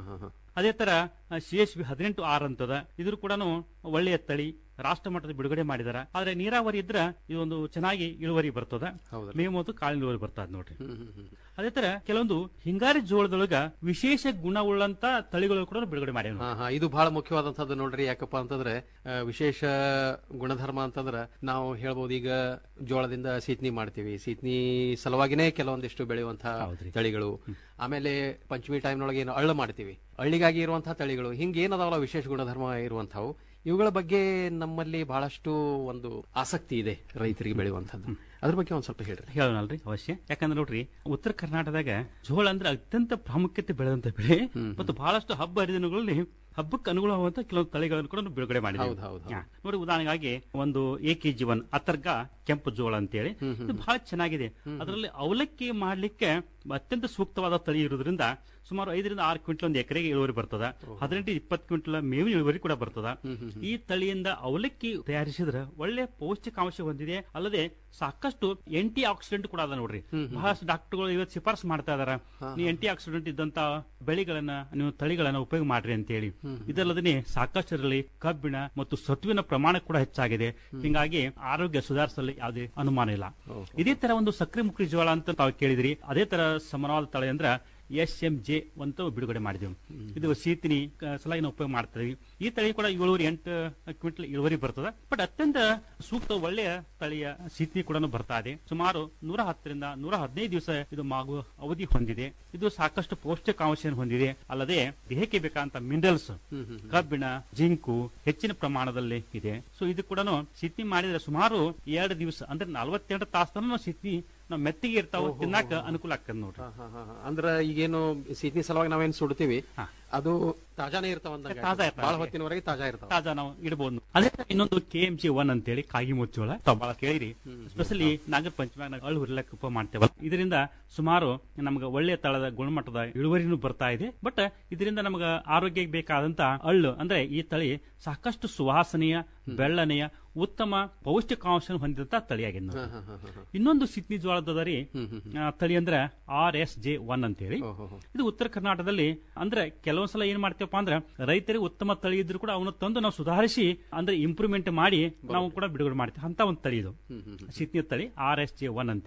ಅದೇ ತರ ಸಿ ಎಸ್ ಬಿ ಹದಿನೆಂಟು ಆರ್ ಅಂತದ ಇದ್ರ ಕೂಡ ಒಳ್ಳೆಯ ತಳಿ ರಾಷ್ಟ್ರ ಮಟ್ಟದ ಬಿಡುಗಡೆ ಮಾಡಿದಾರ ಆದ್ರೆ ನೀರಾವರಿ ಇದ್ರ ಇದೊಂದು ಚೆನ್ನಾಗಿ ಇಳುವರಿ ಬರ್ತದ ಮೇವು ಮತ್ತು ಕಾಳಿನ ಇಳುವರಿ ಬರ್ತದ ನೋಡ್ರಿ ಅದೇ ತರ ಕೆಲವೊಂದು ಹಿಂಗಾರಿ ಜೋಳದೊಳಗ ವಿಶೇಷ ಗುಣವುಳ್ಳಂತ ತಳಿಗಳು ಕೂಡ ಬಿಡುಗಡೆ ಮಾಡಿ ಹಾ ಹಾ ಇದು ಬಹಳ ಮುಖ್ಯವಾದಂತದ್ದು ನೋಡ್ರಿ ಯಾಕಪ್ಪ ಅಂತಂದ್ರೆ ಆ, ವಿಶೇಷ ಗುಣಧರ್ಮ ಅಂತಂದ್ರ ನಾವು ಹೇಳ್ಬೋದು ಈಗ ಜೋಳದಿಂದ ಸೀತ್ನಿ ಮಾಡ್ತೀವಿ ಸೀತ್ನಿ ಸಲುವಾಗಿನೇ ಕೆಲವೊಂದಿಷ್ಟು ಬೆಳೆಯುವಂತಹ ತಳಿಗಳು ಆಮೇಲೆ ಪಂಚಮಿ ಟೈಮ್ನೊಳಗೆ ಏನು ಅಳ್ಳು ಮಾಡ್ತೀವಿ ಹಳ್ಳಿಗಾಗಿ ಇರುವಂತಹ ತಳಿಗಳು ಹಿಂಗ ಏನದಾವಲ್ಲ ವಿಶೇಷ ಗುಣಧರ್ಮ ಇರುವಂತವು ಇವುಗಳ ಬಗ್ಗೆ ನಮ್ಮಲ್ಲಿ ಬಹಳಷ್ಟು ಒಂದು ಆಸಕ್ತಿ ಇದೆ ರೈತರಿಗೆ ಬೆಳೆಯುವಂತದ್ದು ಅದ್ರ ಬಗ್ಗೆ ಒಂದ್ ಸ್ವಲ್ಪ ಹೇಳ್ರಿ ಹೇಳೋಣಲ್ರಿ ಅವಶ್ಯ ಯಾಕಂದ್ರೆ ನೋಡ್ರಿ ಉತ್ತರ ಕರ್ನಾಟಕದಾಗ ಜೋಳ ಅಂದ್ರೆ ಅತ್ಯಂತ ಪ್ರಾಮುಖ್ಯತೆ ಬೆಳೆದಂತ ಬೆಳೆ ಮತ್ತು ಬಹಳಷ್ಟು ಹಬ್ಬ ಹರಿದಿನಗಳಲ್ಲಿ ಹಬ್ಬಕ್ಕೆ ಅನುಗುಣವಾದಂತ ಕೆಲವೊಂದು ತಳಿಗಳನ್ನು ಕೂಡ ನಾವು ಬಿಡುಗಡೆ ಮಾಡಿದ್ದೀವಿ ಹೌದು, ಹೌದು, ಹೌದು. ಹಾ. ನೋಡಿ ಉದಾಹರಣೆಗಾಗಿ ಒಂದು ಎ ಕೆ ಜೀವನ್ ಅತರ್ಗ ಕೆಂಪು ಜೋಳ ಅಂತೇಳಿ ಇದು ಬಹಳ ಚೆನ್ನಾಗಿದೆ ಅದರಲ್ಲಿ ಅವಲಕ್ಕಿ ಮಾಡ್ಲಿಕ್ಕೆ ಅತ್ಯಂತ ಸೂಕ್ತವಾದ ತಳಿ ಇರೋದ್ರಿಂದ ಸುಮಾರು ಐದರಿಂದ ಆರು ಕ್ವಿಂಟಲ್ ಒಂದು ಎಕರೆಗೆ ಇಳುವರಿ ಬರ್ತದ ಹದಿನೆಂಟು ಇಪ್ಪತ್ತು ಕ್ವಿಂಟಲ್ ಮೇವಿನ ಇಳುವರಿ ಕೂಡ ಬರ್ತದ ಈ ತಳಿಯಿಂದ ಅವಲಕ್ಕಿ ತಯಾರಿಸಿದ್ರೆ ಒಳ್ಳೆ ಪೌಷ್ಟಿಕಾಂಶ ಹೊಂದಿದೆ ಅಲ್ಲದೆ ಸಾಕಷ್ಟು ಎಂಟಿ ಆಕ್ಸಿಡೆಂಟ್ ಕೂಡ ಅದ ನೋಡ್ರಿ ಬಹಳಷ್ಟು ಡಾಕ್ಟರ್ಗಳು ಇವತ್ತು ಶಿಫಾರಸು ಮಾಡ್ತಾ ಇದಾರ ನೀವು ಎಂಟಿ ಆಕ್ಸಿಡೆಂಟ್ ಇದ್ದಂತ ಬೆಳೆಗಳನ್ನ ನೀವು ತಳಿಗಳನ್ನ ಉಪಯೋಗ ಮಾಡ್ರಿ ಅಂತೇಳಿ ಇದಲ್ಲದೆ ಸಾಕಷ್ಟು ಇದರಲ್ಲಿ ಕಬ್ಬಿಣ ಮತ್ತು ಸತ್ವಿನ ಪ್ರಮಾಣ ಕೂಡ ಹೆಚ್ಚಾಗಿದೆ ಹಿಂಗಾಗಿ ಆರೋಗ್ಯ ಸುಧಾರಿಸಲು ಯಾವುದೇ ಅನುಮಾನ ಇಲ್ಲ ಇದೇ ತರ ಒಂದು ಸಕ್ರೆ ಮುಕ್ರಿ ಜೋಳ ಅಂತ ತಾವು ಕೇಳಿದ್ರಿ ಅದೇ ತರ ಸಮರವಾದ ತಳಿ ಅಂದ್ರ ಎಸ್ ಎಂ ಜೆ ಅಂತ ಬಿಡುಗಡೆ ಮಾಡಿದೆವು ಇದು ಸೀತಿನಿ ಕ- ಸಲಾಗಿ ನಾವು ಉಪಯೋಗ ಮಾಡ್ತೀವಿ ಈ ತಳಿ ಕೂಡ ಏಳುವರೆ ಎಂಟು ಕ್ವಿಂಟಲ್ ಇಳುವರಿ ಬರ್ತದ ಬಟ್ ಅತ್ಯಂತ ಸೂಕ್ತ ಒಳ್ಳೆಯ ತಳಿಯ ಸೀತಿನಿ ಕೂಡ ಬರ್ತಾ ಇದೆ ಸುಮಾರು ನೂರ ಹತ್ತರಿಂದ ನೂರ ಹದಿನೈದು ದಿವಸ ಇದು ಮಾಗುವ ಅವಧಿ ಹೊಂದಿದೆ ಇದು ಸಾಕಷ್ಟು ಪೌಷ್ಟಿಕಾಂಶ ಹೊಂದಿದೆ ಅಲ್ಲದೆ ದೇಹಕ್ಕೆ ಬೇಕಾದಂತ ಮಿನರಲ್ಸ್ ಕಬ್ಬಿಣ ಜಿಂಕು ಹೆಚ್ಚಿನ ಪ್ರಮಾಣದಲ್ಲಿ ಇದೆ ಸೊ ಇದು ಕೂಡ ಸಿತ್ನಿ ಮಾಡಿದ್ರೆ ಸುಮಾರು ಎರಡು ದಿವಸ ಅಂದ್ರೆ ನಲವತ್ತೆರಡು ತಾಸು ನಾವು ಸಿತ್ನಿ ನಾವು ಮೆತ್ತಿಗೆ ಇರ್ತಾವ ತಿನ್ನಾಕ ಅನುಕೂಲ ಆಗ್ತದೆ ನೋಡ್ರಿ ಅಂದ್ರ ಈಗೇನು ಸೀತ್ನಿ ಸಲುವಾಗಿ ನಾವೇನ್ ಸುಡ್ತೀವಿ ಅದು ತಾಜಾನೇ ಇರ್ತಾವಂತ ತಾಜಾ ಇರ್ತಾವ. ಬಹಳ ಹೊತ್ತಿನವರೆಗೆ ತಾಜಾ ಇರ್ತಾವ ತಾಜಾ ನಾವು ಇಡಬಹುದು ಅದೇ ತರ ಇನ್ನೊಂದು ಕೆ ಎಂ ಜಿ ಒನ್ ಅಂತೇಳಿ ಕಾಗಿ ಮುಚ್ಚೋಳ ತಾವು ಬಹಳ ಕೇಳಿರಿ ಸ್ಪೆಷಲಿ ನಾಗರ ಪಂಚಮಿ ಅಳ್ಳು ಹುರಿಲಕ್ಕೆ ಉಪ ಮಾಡ್ತೇವಲ್ಲ ಇದರಿಂದ ಸುಮಾರು ನಮ್ಗೆ ಒಳ್ಳೆಯ ತಳದ ಗುಣಮಟ್ಟದ ಇಳುವರಿನೂ ಬರ್ತಾ ಇದೆ ಬಟ್ ಇದರಿಂದ ನಮ್ಗೆ ಆರೋಗ್ಯಕ್ಕೆ ಬೇಕಾದಂತ ಅಳ್ಳು ಅಂದ್ರೆ ಈ ತಳಿ ಸಾಕಷ್ಟು ಸುವಾಸನೆಯ ಬೆಳ್ಳನೆಯ ಉತ್ತಮ ಪೌಷ್ಟಿಕಾಂಶ ಹೊಂದಿದಂತ ತಳಿಯಾಗಿದೆ ನೋಡಿ. ಇನ್ನೊಂದು ಸಿತ್ನಿ ಜೋಳದ ರೀ ಆ, ತಳಿ ಅಂದ್ರೆ ಆರ್ ಎಸ್ ಜೆ ಒನ್ ಅಂತೇಳಿ ಇದು ಉತ್ತರ ಕರ್ನಾಟಕದಲ್ಲಿ ಅಂದ್ರೆ ಕೆಲವೊಂದ್ಸಲ ಏನ್ ಮಾಡ್ತೇವಪ್ಪ ಅಂದ್ರೆ ರೈತರಿಗೆ ಉತ್ತಮ ತಳಿ ಇದ್ರು ಕೂಡ ಅವನ್ನ ತಂದು ನಾವು ಸುಧಾರಿಸಿ ಅಂದ್ರೆ ಇಂಪ್ರೂವ್ಮೆಂಟ್ ಮಾಡಿ ನಾವು ಕೂಡ ಬಿಡುಗಡೆ ಮಾಡ್ತೀವಿ ಅಂತ ಒಂದು ತಳಿ ಇದು ಸಿತ್ನಿ ತಳಿ ಆರ್ ಎಸ್ ಜೆ ಒನ್ ಅಂತೇಳಿ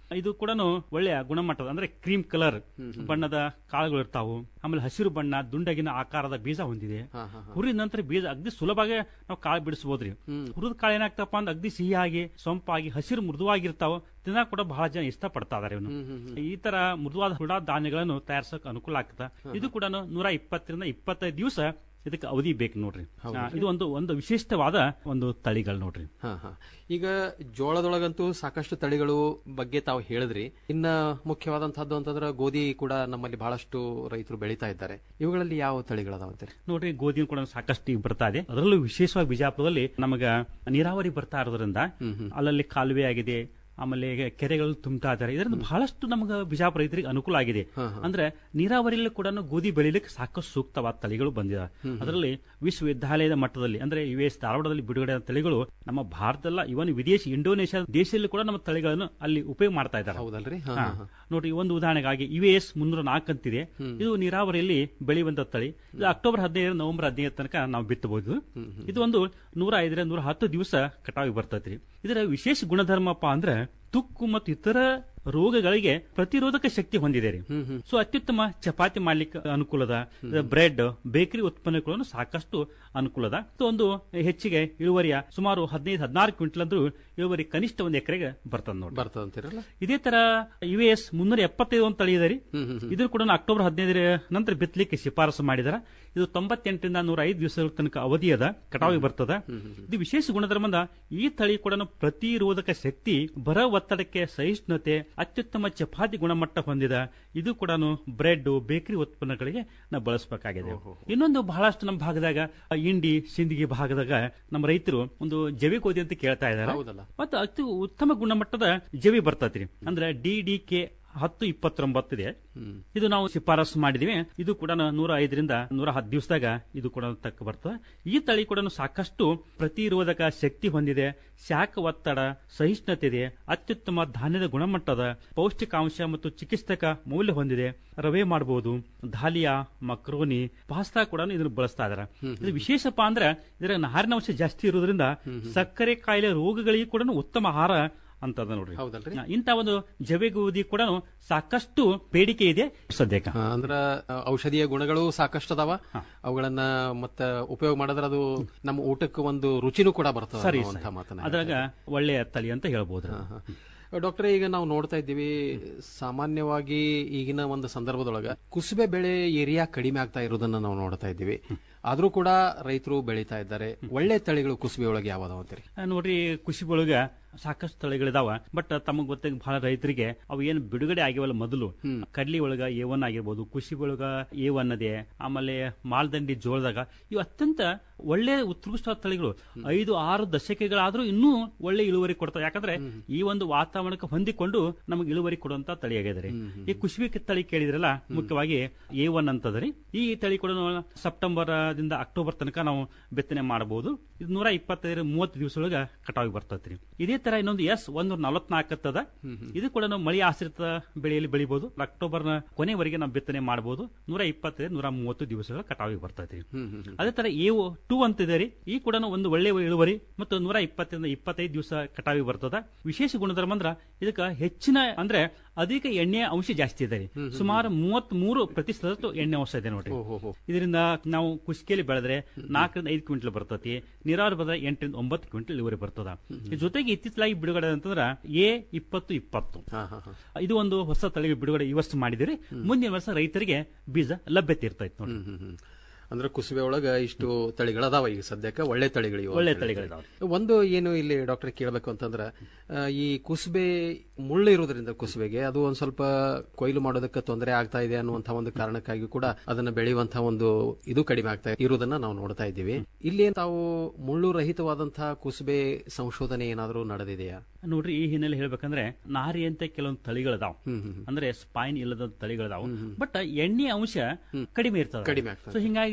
ಇದು ಕೂಡ ಒಳ್ಳೆಯ ಗುಣಮಟ್ಟದ ಅಂದ್ರೆ ಕ್ರೀಮ್ ಕಲರ್ ಬಣ್ಣದ ಕಾಳುಗಳು ಇರ್ತಾವು ಆಮೇಲೆ ಹಸಿರು ಬಣ್ಣ ದುಂಡಗಿನ ಆಕಾರದ ಬೀಜ ಹೊಂದಿದೆ ಹುರಿದ ನಂತರ ಬೀಜ ಅಗ್ದಿ ಸುಲಭವಾಗಿ ನಾವು ಕಾಳು ಬಿಡಿಸಬಹುದ್ರಿ ಹುರಿದ ಕಾಳು ಏನಾಗ್ತಪ್ಪ ಅಂದ್ರೆ ಅಗ್ದಿ ಸಿಹಿಯಾಗಿ ಸೊಂಪಾಗಿ ಹಸಿರು ಮೃದುವಾಗಿರ್ತಾವ ತಿನ್ನ ಕೂಡ ಬಹಳ ಜನ ಇಷ್ಟಪಡ್ತಾ ಇದಾರೆ ಇವನು ಈ ತರ ಮೃದುವಾದ ಹುಳ ಧಾನ್ಯಗಳನ್ನು ತಯಾರಿಸಕ್ ಅನುಕೂಲ ಆಗ್ತದ ಇದು ಕೂಡ ನೂರ ಇಪ್ಪತ್ತರಿಂದ ಇಪ್ಪತ್ತೈದು ದಿವಸ ಇದಕ್ಕೆ ಅವಧಿ ಬೇಕು ನೋಡ್ರಿ ಹೌದು. ಆ, ಇದು ಒಂದು ಒಂದು ವಿಶಿಷ್ಟವಾದ ಒಂದು ತಳಿಗಳು ನೋಡ್ರಿ ಹಾ ಹಾ ಈಗ ಜೋಳದೊಳಗಂತೂ ಸಾಕಷ್ಟು ತಳಿಗಳು ಬಗ್ಗೆ ತಾವು ಹೇಳಿದ್ರಿ ಇನ್ನ ಮುಖ್ಯವಾದಂತಹದ್ದು ಅಂತಂದ್ರೆ ಗೋಧಿ ಕೂಡ ನಮ್ಮಲ್ಲಿ ಬಹಳಷ್ಟು ರೈತರು ಬೆಳೀತಾ ಇದ್ದಾರೆ ಇವುಗಳಲ್ಲಿ ಯಾವ ತಳಿಗಳದಾವಂತೀರಿ ನೋಡ್ರಿ ಗೋಧಿ ಕೂಡ ಸಾಕಷ್ಟು ಈಗ ಬರ್ತಾ ಇದೆ ಅದರಲ್ಲೂ ವಿಶೇಷವಾಗಿ ಬಿಜಾಪುರದಲ್ಲಿ ನಮಗ ನೀರಾವರಿ ಬರ್ತಾ ಇರೋದ್ರಿಂದ ಅಲ್ಲಲ್ಲಿ ಕಾಲುವೆ ಆಗಿದೆ ಆಮೇಲೆ ಕೆರೆಗಳು ತುಂಬ್ತಾ ಇದ್ದಾರೆ ಇದರಿಂದ ಬಹಳಷ್ಟು ನಮಗೆ ಬಿಜಾಪುರ ರೈತರಿಗೆ ಅನುಕೂಲ ಆಗಿದೆ ಅಂದ್ರೆ ನೀರಾವರಿಯಲ್ಲಿ ಕೂಡ ಗೋಧಿ ಬೆಳಿಲಿಕ್ಕೆ ಸಾಕಷ್ಟು ಸೂಕ್ತವಾದ ತಳಿಗಳು ಬಂದಿದೆ ಅದರಲ್ಲಿ ವಿಶ್ವವಿದ್ಯಾಲಯದ ಮಟ್ಟದಲ್ಲಿ ಅಂದ್ರೆ ಯು ಎಸ್ ಧಾರವಾಡದಲ್ಲಿ ಬಿಡುಗಡೆ ಆದ ತಳಿಗಳು ನಮ್ಮ ಭಾರತದಲ್ಲ ಇವನ್ ವಿದೇಶಿ ಇಂಡೋನೇಷ್ಯಾ ದೇಶದಲ್ಲಿ ಕೂಡ ನಮ್ಮ ತಳಿಗಳನ್ನು ಅಲ್ಲಿ ಉಪಯೋಗ ಮಾಡ್ತಾ ಇದ್ದಾರೆ ಹೌದಲ್ರಿ ಹಾ, ಹಾ. ಹಾ, ಹಾ. ನೋಡ್ರಿ ಒಂದು ಉದಾಹರಣೆಗಾಗಿ ಯು ಎಸ್ ಮುನ್ನೂರ ನಾಲ್ಕು ಅಂತಿದೆ ಇದು ನೀರಾವರಿಯಲ್ಲಿ ಬೆಳೆಯುವಂತ ತಳಿ ಇದು ಅಕ್ಟೋಬರ್ ಹದಿನೈದು ನವೆಂಬರ್ ಹದಿನೈದು ತನಕ ನಾವು ಬಿತ್ತಬಹುದು ಇದು ಒಂದು ನೂರ ಐದರಿಂದ ನೂರ ಹತ್ತು ದಿವಸ ಕಟಾವಿಗೆ ಬರ್ತೈತ್ರಿ ಇದರ ವಿಶೇಷ ಗುಣಧರ್ಮಪ್ಪ ಅಂದ್ರೆ ತುಕ್ಕು ಮತ್ತು ಇತರ ರೋಗಗಳಿಗೆ ಪ್ರತಿರೋಧಕ ಶಕ್ತಿ ಹೊಂದಿದೆ ರೀ ಸೊ ಅತ್ಯುತ್ತಮ ಚಪಾತಿ ಮಾಡ್ಲಿಕ್ಕೆ ಅನುಕೂಲದ ಬ್ರೆಡ್ ಬೇಕರಿ ಉತ್ಪನ್ನಗಳನ್ನು ಸಾಕಷ್ಟು ಅನುಕೂಲದ ಸೊ ಒಂದು ಹೆಚ್ಚಿಗೆ ಇಳುವರಿಯ ಸುಮಾರು ಹದಿನೈದು ಹದಿನಾರು ಕ್ವಿಂಟಲ್ ಅಂದ್ರೂ ಇಳುವರಿ ಕನಿಷ್ಠ ಒಂದು ಎಕರೆಗೆ ಬರ್ತದ ನೋಡಿ ಬರ್ತದಂತೀರಲ್ಲ ಇದೇ ತರ ಯು ಎಸ್ ಮುನ್ನೂರ ಎಪ್ಪತ್ತೈದು ಒಂದು ತಳಿ ಇದೆ ರೀ ಇದು ಕೂಡ ಅಕ್ಟೋಬರ್ ಹದಿನೈದರ ನಂತರ ಬಿತ್ತಲಿಕ್ಕೆ ಶಿಫಾರಸು ಮಾಡಿದಾರ ಇದು ತೊಂಬತ್ತೆಂಟರಿಂದ ನೂರ ಐದು ದಿವಸಗಳ ತನಕ ಅವಧಿ ಅದ ಕಟಾವಿಗೆ ಬರ್ತದ ಇದು ವಿಶೇಷ ಗುಣಧರ್ಮದ ಈ ತಳಿ ಕೂಡ ಪ್ರತಿರೋಧಕ ಶಕ್ತಿ ಬರ ಒತ್ತಡಕ್ಕೆ ಸಹಿಷ್ಣುತೆ ಅತ್ಯುತ್ತಮ ಚಪಾತಿ ಗುಣಮಟ್ಟ ಹೊಂದಿದ ಇದು ಕೂಡ ಬ್ರೆಡ್ ಬೇಕರಿ ಉತ್ಪನ್ನಗಳಿಗೆ ನಾವು ಬಳಸಬೇಕಾಗಿದೆ ಇನ್ನೊಂದು ಬಹಳಷ್ಟು ನಮ್ಮ ಭಾಗದಾಗ ಆ, ಇಂಡಿ ಸಿಂದಗಿ ಭಾಗದಾಗ ನಮ್ಮ ರೈತರು ಒಂದು ಜವಿ ಗೋಧಿ ಅಂತ ಕೇಳ್ತಾ ಇದ್ದಾರೆ ಹೌದಲ್ಲ. ಮತ್ತು ಅತಿ ಉತ್ತಮ ಗುಣಮಟ್ಟದ ಜವಿ ಬರ್ತೈತ್ರಿ ಅಂದ್ರೆ ಡಿ ಡಿ ಕೆ ಹತ್ತು ಇಪ್ಪತ್ತೊಂಬತ್ತು ಇದೆ ಇದು ನಾವು ಶಿಫಾರಸು ಮಾಡಿದೀವಿ ಇದು ಕೂಡ ನೂರ ಐದರಿಂದ ನೂರ ಹತ್ತು ದಿವಸದಾಗ ಇದು ಕೂಡ ತಕ್ಕ ಬರ್ತದೆ ಈ ತಳಿ ಕೂಡ ಸಾಕಷ್ಟು ಪ್ರತಿರೋಧಕ ಶಕ್ತಿ ಹೊಂದಿದೆ ಶಾಖ ಒತ್ತಡ ಸಹಿಷ್ಣುತೆ ಇದೆ ಅತ್ಯುತ್ತಮ ಧಾನ್ಯದ ಗುಣಮಟ್ಟದ ಪೌಷ್ಟಿಕಾಂಶ ಮತ್ತು ಚಿಕಿತ್ಸಕ ಮೌಲ್ಯ ಹೊಂದಿದೆ ರವೆ ಮಾಡಬಹುದು ಧಾಲಿಯಾ ಮಕ್ರೋನಿ ಪಾಸ್ತಾ ಕೂಡ ಇದನ್ನು ಬಳಸ್ತಾ ಇದಾರೆ ಇದು ವಿಶೇಷಪ್ಪ ಅಂದ್ರೆ ಇದರ ನಾರಿನಾಂಶ ಜಾಸ್ತಿ ಇರೋದ್ರಿಂದ ಸಕ್ಕರೆ ಕಾಯಿಲೆ ರೋಗಗಳಿಗೆ ಕೂಡ ಉತ್ತಮ ಆಹಾರ ಅಂತದ ನೋಡ್ರಿ ಹೌದಲ್ರಿ? ಹಾ, ಇಂಥ ಒಂದು ಜವೆ ಗೋಧಿ ಕೂಡ ಸಾಕಷ್ಟು ಬೇಡಿಕೆ ಇದೆ ಸದ್ಯಕ್ಕೆ ಹಾ, ಅಂದ್ರ ಆ, ಔಷಧೀಯ ಗುಣಗಳು ಸಾಕಷ್ಟು ಅದಾವ ಅವುಗಳನ್ನ ಮತ್ತ ಉಪಯೋಗ ಮಾಡಿದ್ರೆ ಅದು ನಮ್ಮ ಊಟಕ್ಕೆ ಒಂದು ರುಚಿನೂ ಕೂಡ ಬರ್ತದೆ ಸರಿ ಅನ್ನುವಂಥ ಸರಿ. ಮಾತನ್ನ ಅದ್ರಾಗ ಒಳ್ಳೆಯ ತಳಿ ಅಂತ ಹೇಳ್ಬೋದು ಡಾಕ್ಟರ್ ಈಗ ನಾವು ನೋಡ್ತಾ ಇದ್ದೀವಿ ಸಾಮಾನ್ಯವಾಗಿ ಈಗಿನ ಒಂದು ಸಂದರ್ಭದೊಳಗ ಕುಸುಬೆ ಬೆಳೆ ಏರಿಯಾ ಕಡಿಮೆ ಆಗ್ತಾ ಇರೋದನ್ನ ನಾವು ನೋಡ್ತಾ ಇದ್ದೀವಿ ಆದ್ರೂ ಕೂಡ ರೈತರು ಬೆಳೀತಾ ಇದ್ದಾರೆ ಒಳ್ಳೆ ತಳಿಗಳು ಕುಸುಬೆ ಒಳಗೆ ಯಾವ್ದಾವ ಅಂತೀರಿ ಆ, ನೋಡ್ರಿ ಕೃಷಿ ಒಳಗ ಸಾಕಷ್ಟು ತಳಿಗಳಿದಾವ ಬಟ್ ತಮಗ್ ಗೊತ್ತ ಬಹಳ ರೈತರಿಗೆ ಅವು ಏನು ಬಿಡುಗಡೆ ಆಗಿವಲ್ಲ ಮೊದಲು ಕಡ್ಲಿ ಒಳಗ ಎ ಒನ್ ಆಗಿರ್ಬೋದು ಕೃಷಿ ಒಳಗ ಎ ಒನ್ ಅದೇ ಆಮೇಲೆ ಮಾಲ್ದಂಡಿ ಜೋಳದಾಗ ಇವು ಅತ್ಯಂತ ಒಳ್ಳೆ ಉತ್ಕೃಷ್ಟವಾದ ತಳಿಗಳು ಐದು ಆರು ದಶಕಗಳಾದ್ರೂ ಇನ್ನೂ ಒಳ್ಳೆ ಇಳುವರಿ ಕೊಡ್ತಾವೆ ಯಾಕಂದ್ರೆ ಈ ಒಂದು ವಾತಾವರಣಕ್ಕೆ ಹೊಂದಿಕೊಂಡು ನಮಗೆ ಇಳುವರಿ ಕೊಡುವಂತ ತಳಿ ಆಗಿದ್ದಾರೆ ಈ ಕುಶ್ಬಿ ತಳಿ ಕೇಳಿದ್ರಲ್ಲ ಮುಖ್ಯವಾಗಿ ಎ ಒನ್ ಅಂತದ್ರಿ ಈ ತಳಿ ಕೂಡ ನಾವು ಸೆಪ್ಟೆಂಬರ್ ದಿಂದ ಅಕ್ಟೋಬರ್ ತನಕ ನಾವು ಬಿತ್ತನೆ ಮಾಡಬಹುದು ಇದು ನೂರ ಇಪ್ಪತ್ತೈದು ಮೂವತ್ತು ದಿವಸದೊಳಗ ಕಟಾವಿಗೆ ಬರ್ತೈತ್ರಿ ಇದೇ ತರ ಇನ್ನೊಂದು ಎಸ್ ಒಂದೂರ ನಲವತ್ನಾಲ್ಕತ್ತದ ಇದು ಕೂಡ ನಾವು ಮಳೆ ಆಶ್ರಿತ ಬೆಳೆಯಲ್ಲಿ ಬೆಳಿಬಹುದು ಅಕ್ಟೋಬರ್ ನ ಕೊನೆವರೆಗೆ ನಾವು ಬಿತ್ತನೆ ಮಾಡಬಹುದು ನೂರ ಇಪ್ಪತ್ತೈದು ನೂರ ಮೂವತ್ತು ದಿವಸಗಳ ಕಟಾವಿಗೆ ಬರ್ತೈತಿ ಅದೇ ತರ ಎ ಟೂ ಅಂತ ಇದೆ ರೀ ಈ ಕೂಡ ಒಂದು ಒಳ್ಳೆ ಇಳುವರಿ ಮತ್ತು ನೂರ ಇಪ್ಪತ್ತರಿಂದ ಇಪ್ಪತ್ತೈದು ದಿವಸ ಕಟಾವಿಗೆ ಬರ್ತದ ವಿಶೇಷ ಗುಣಧರ್ಮ ಅಂದ್ರ ಇದಕ್ಕ ಹೆಚ್ಚಿನ ಅಂದ್ರೆ ಅಧಿಕ ಎಣ್ಣೆ ಅಂಶ ಜಾಸ್ತಿ ಇದೆ ರೀ ಸುಮಾರು ಮೂವತ್ತ್ ಮೂರು ಪ್ರತಿಶತ ಎಣ್ಣೆ ಅಂಶ ಇದೆ ನೋಡ್ರಿ ಇದರಿಂದ ನಾವು ಕುಸ್ಕಿಯಲ್ಲಿ ಬೆಳೆದ್ರೆ ನಾಲ್ಕರಿಂದ ಐದು ಕ್ವಿಂಟಲ್ ಬರ್ತತಿ ನೀರಾವರಿ ಬಂದ್ರೆ ಎಂಟರಿಂದ ಒಂಬತ್ತು ಕ್ವಿಂಟಲ್ ಇಳುವರಿ ಬರ್ತದ ಇದ್ರ ಜೊತೆಗೆ ಇತ್ತೀಚಲಾಗಿ ಬಿಡುಗಡೆ ಅಂತಂದ್ರ ಎ ಇಪ್ಪತ್ತು ಇಪ್ಪತ್ತು ಇದು ಒಂದು ಹೊಸ ತಳಿ ಬಿಡುಗಡೆ ಈ ವರ್ಷ ಮಾಡಿದಿರಿ ಮುಂದಿನ ವರ್ಷ ರೈತರಿಗೆ ಬೀಜ ಲಭ್ಯತೆ ಇರ್ತೈತೆ ನೋಡಿ ಅಂದ್ರೆ ಕುಸುಬೆ ಒಳಗ ಇಷ್ಟು ತಳಿಗಳದಾವ ಈಗ ಸದ್ಯಕ್ಕೆ ಒಳ್ಳೆ ತಳಿಗಳು ಇವು ಒಳ್ಳೆ ಅಂತ ಹೇಳ್ತೀರಿ. ತಳಿಗಳಿದಾವೆ. ಒಂದು ಏನು ಇಲ್ಲಿ ಡಾಕ್ಟರ್ ಕೇಳಬೇಕು ಅಂತಂದ್ರ ಆ, ಈ ಕುಸುಬೆ ಮುಳ್ಳು ಇರೋದ್ರಿಂದ ಕುಸುಬೆಗೆ ಅದು ಒಂದ್ ಸ್ವಲ್ಪ ಕೊಯ್ಲು ಮಾಡೋದಕ್ಕೆ ತೊಂದರೆ ಆಗ್ತಾ ಇದೆ ಅನ್ನುವಂತಹ ಒಂದು ಕಾರಣಕ್ಕಾಗಿ ಕೂಡ ಅದನ್ನ ಬೆಳೆಯುವಂತಹ ಒಂದು ಇದು ಕಡಿಮೆ ಆಗ್ತಾ ಇರುವುದನ್ನ ನಾವು ನೋಡ್ತಾ ಇದ್ದೀವಿ ಇಲ್ಲಿ ತಾವು ಮುಳ್ಳು ರಹಿತವಾದಂತಹ ಕುಸುಬೆ ಸಂಶೋಧನೆ ಏನಾದರೂ ನಡೆದಿದೆಯಾ ನೋಡ್ರಿ ಈ ಹಿನ್ನೆಲೆ ಹೇಳ್ಬೇಕಂದ್ರೆ ನಾರಿ ಅಂತ ಕೆಲವೊಂದು ತಳಿಗಳದಾವ ಅಂದ್ರೆ ಸ್ಪೈನ್ ಇಲ್ಲದ ತಳಿಗಳದಾವ ಬಟ್ ಎಣ್ಣೆ ಅಂಶ ಕಡಿಮೆ ಇರ್ತದೆ ಕಡಿಮೆ ಆಗ್ತದೆ. ಸೊ ಹಿಂಗಾಗಿ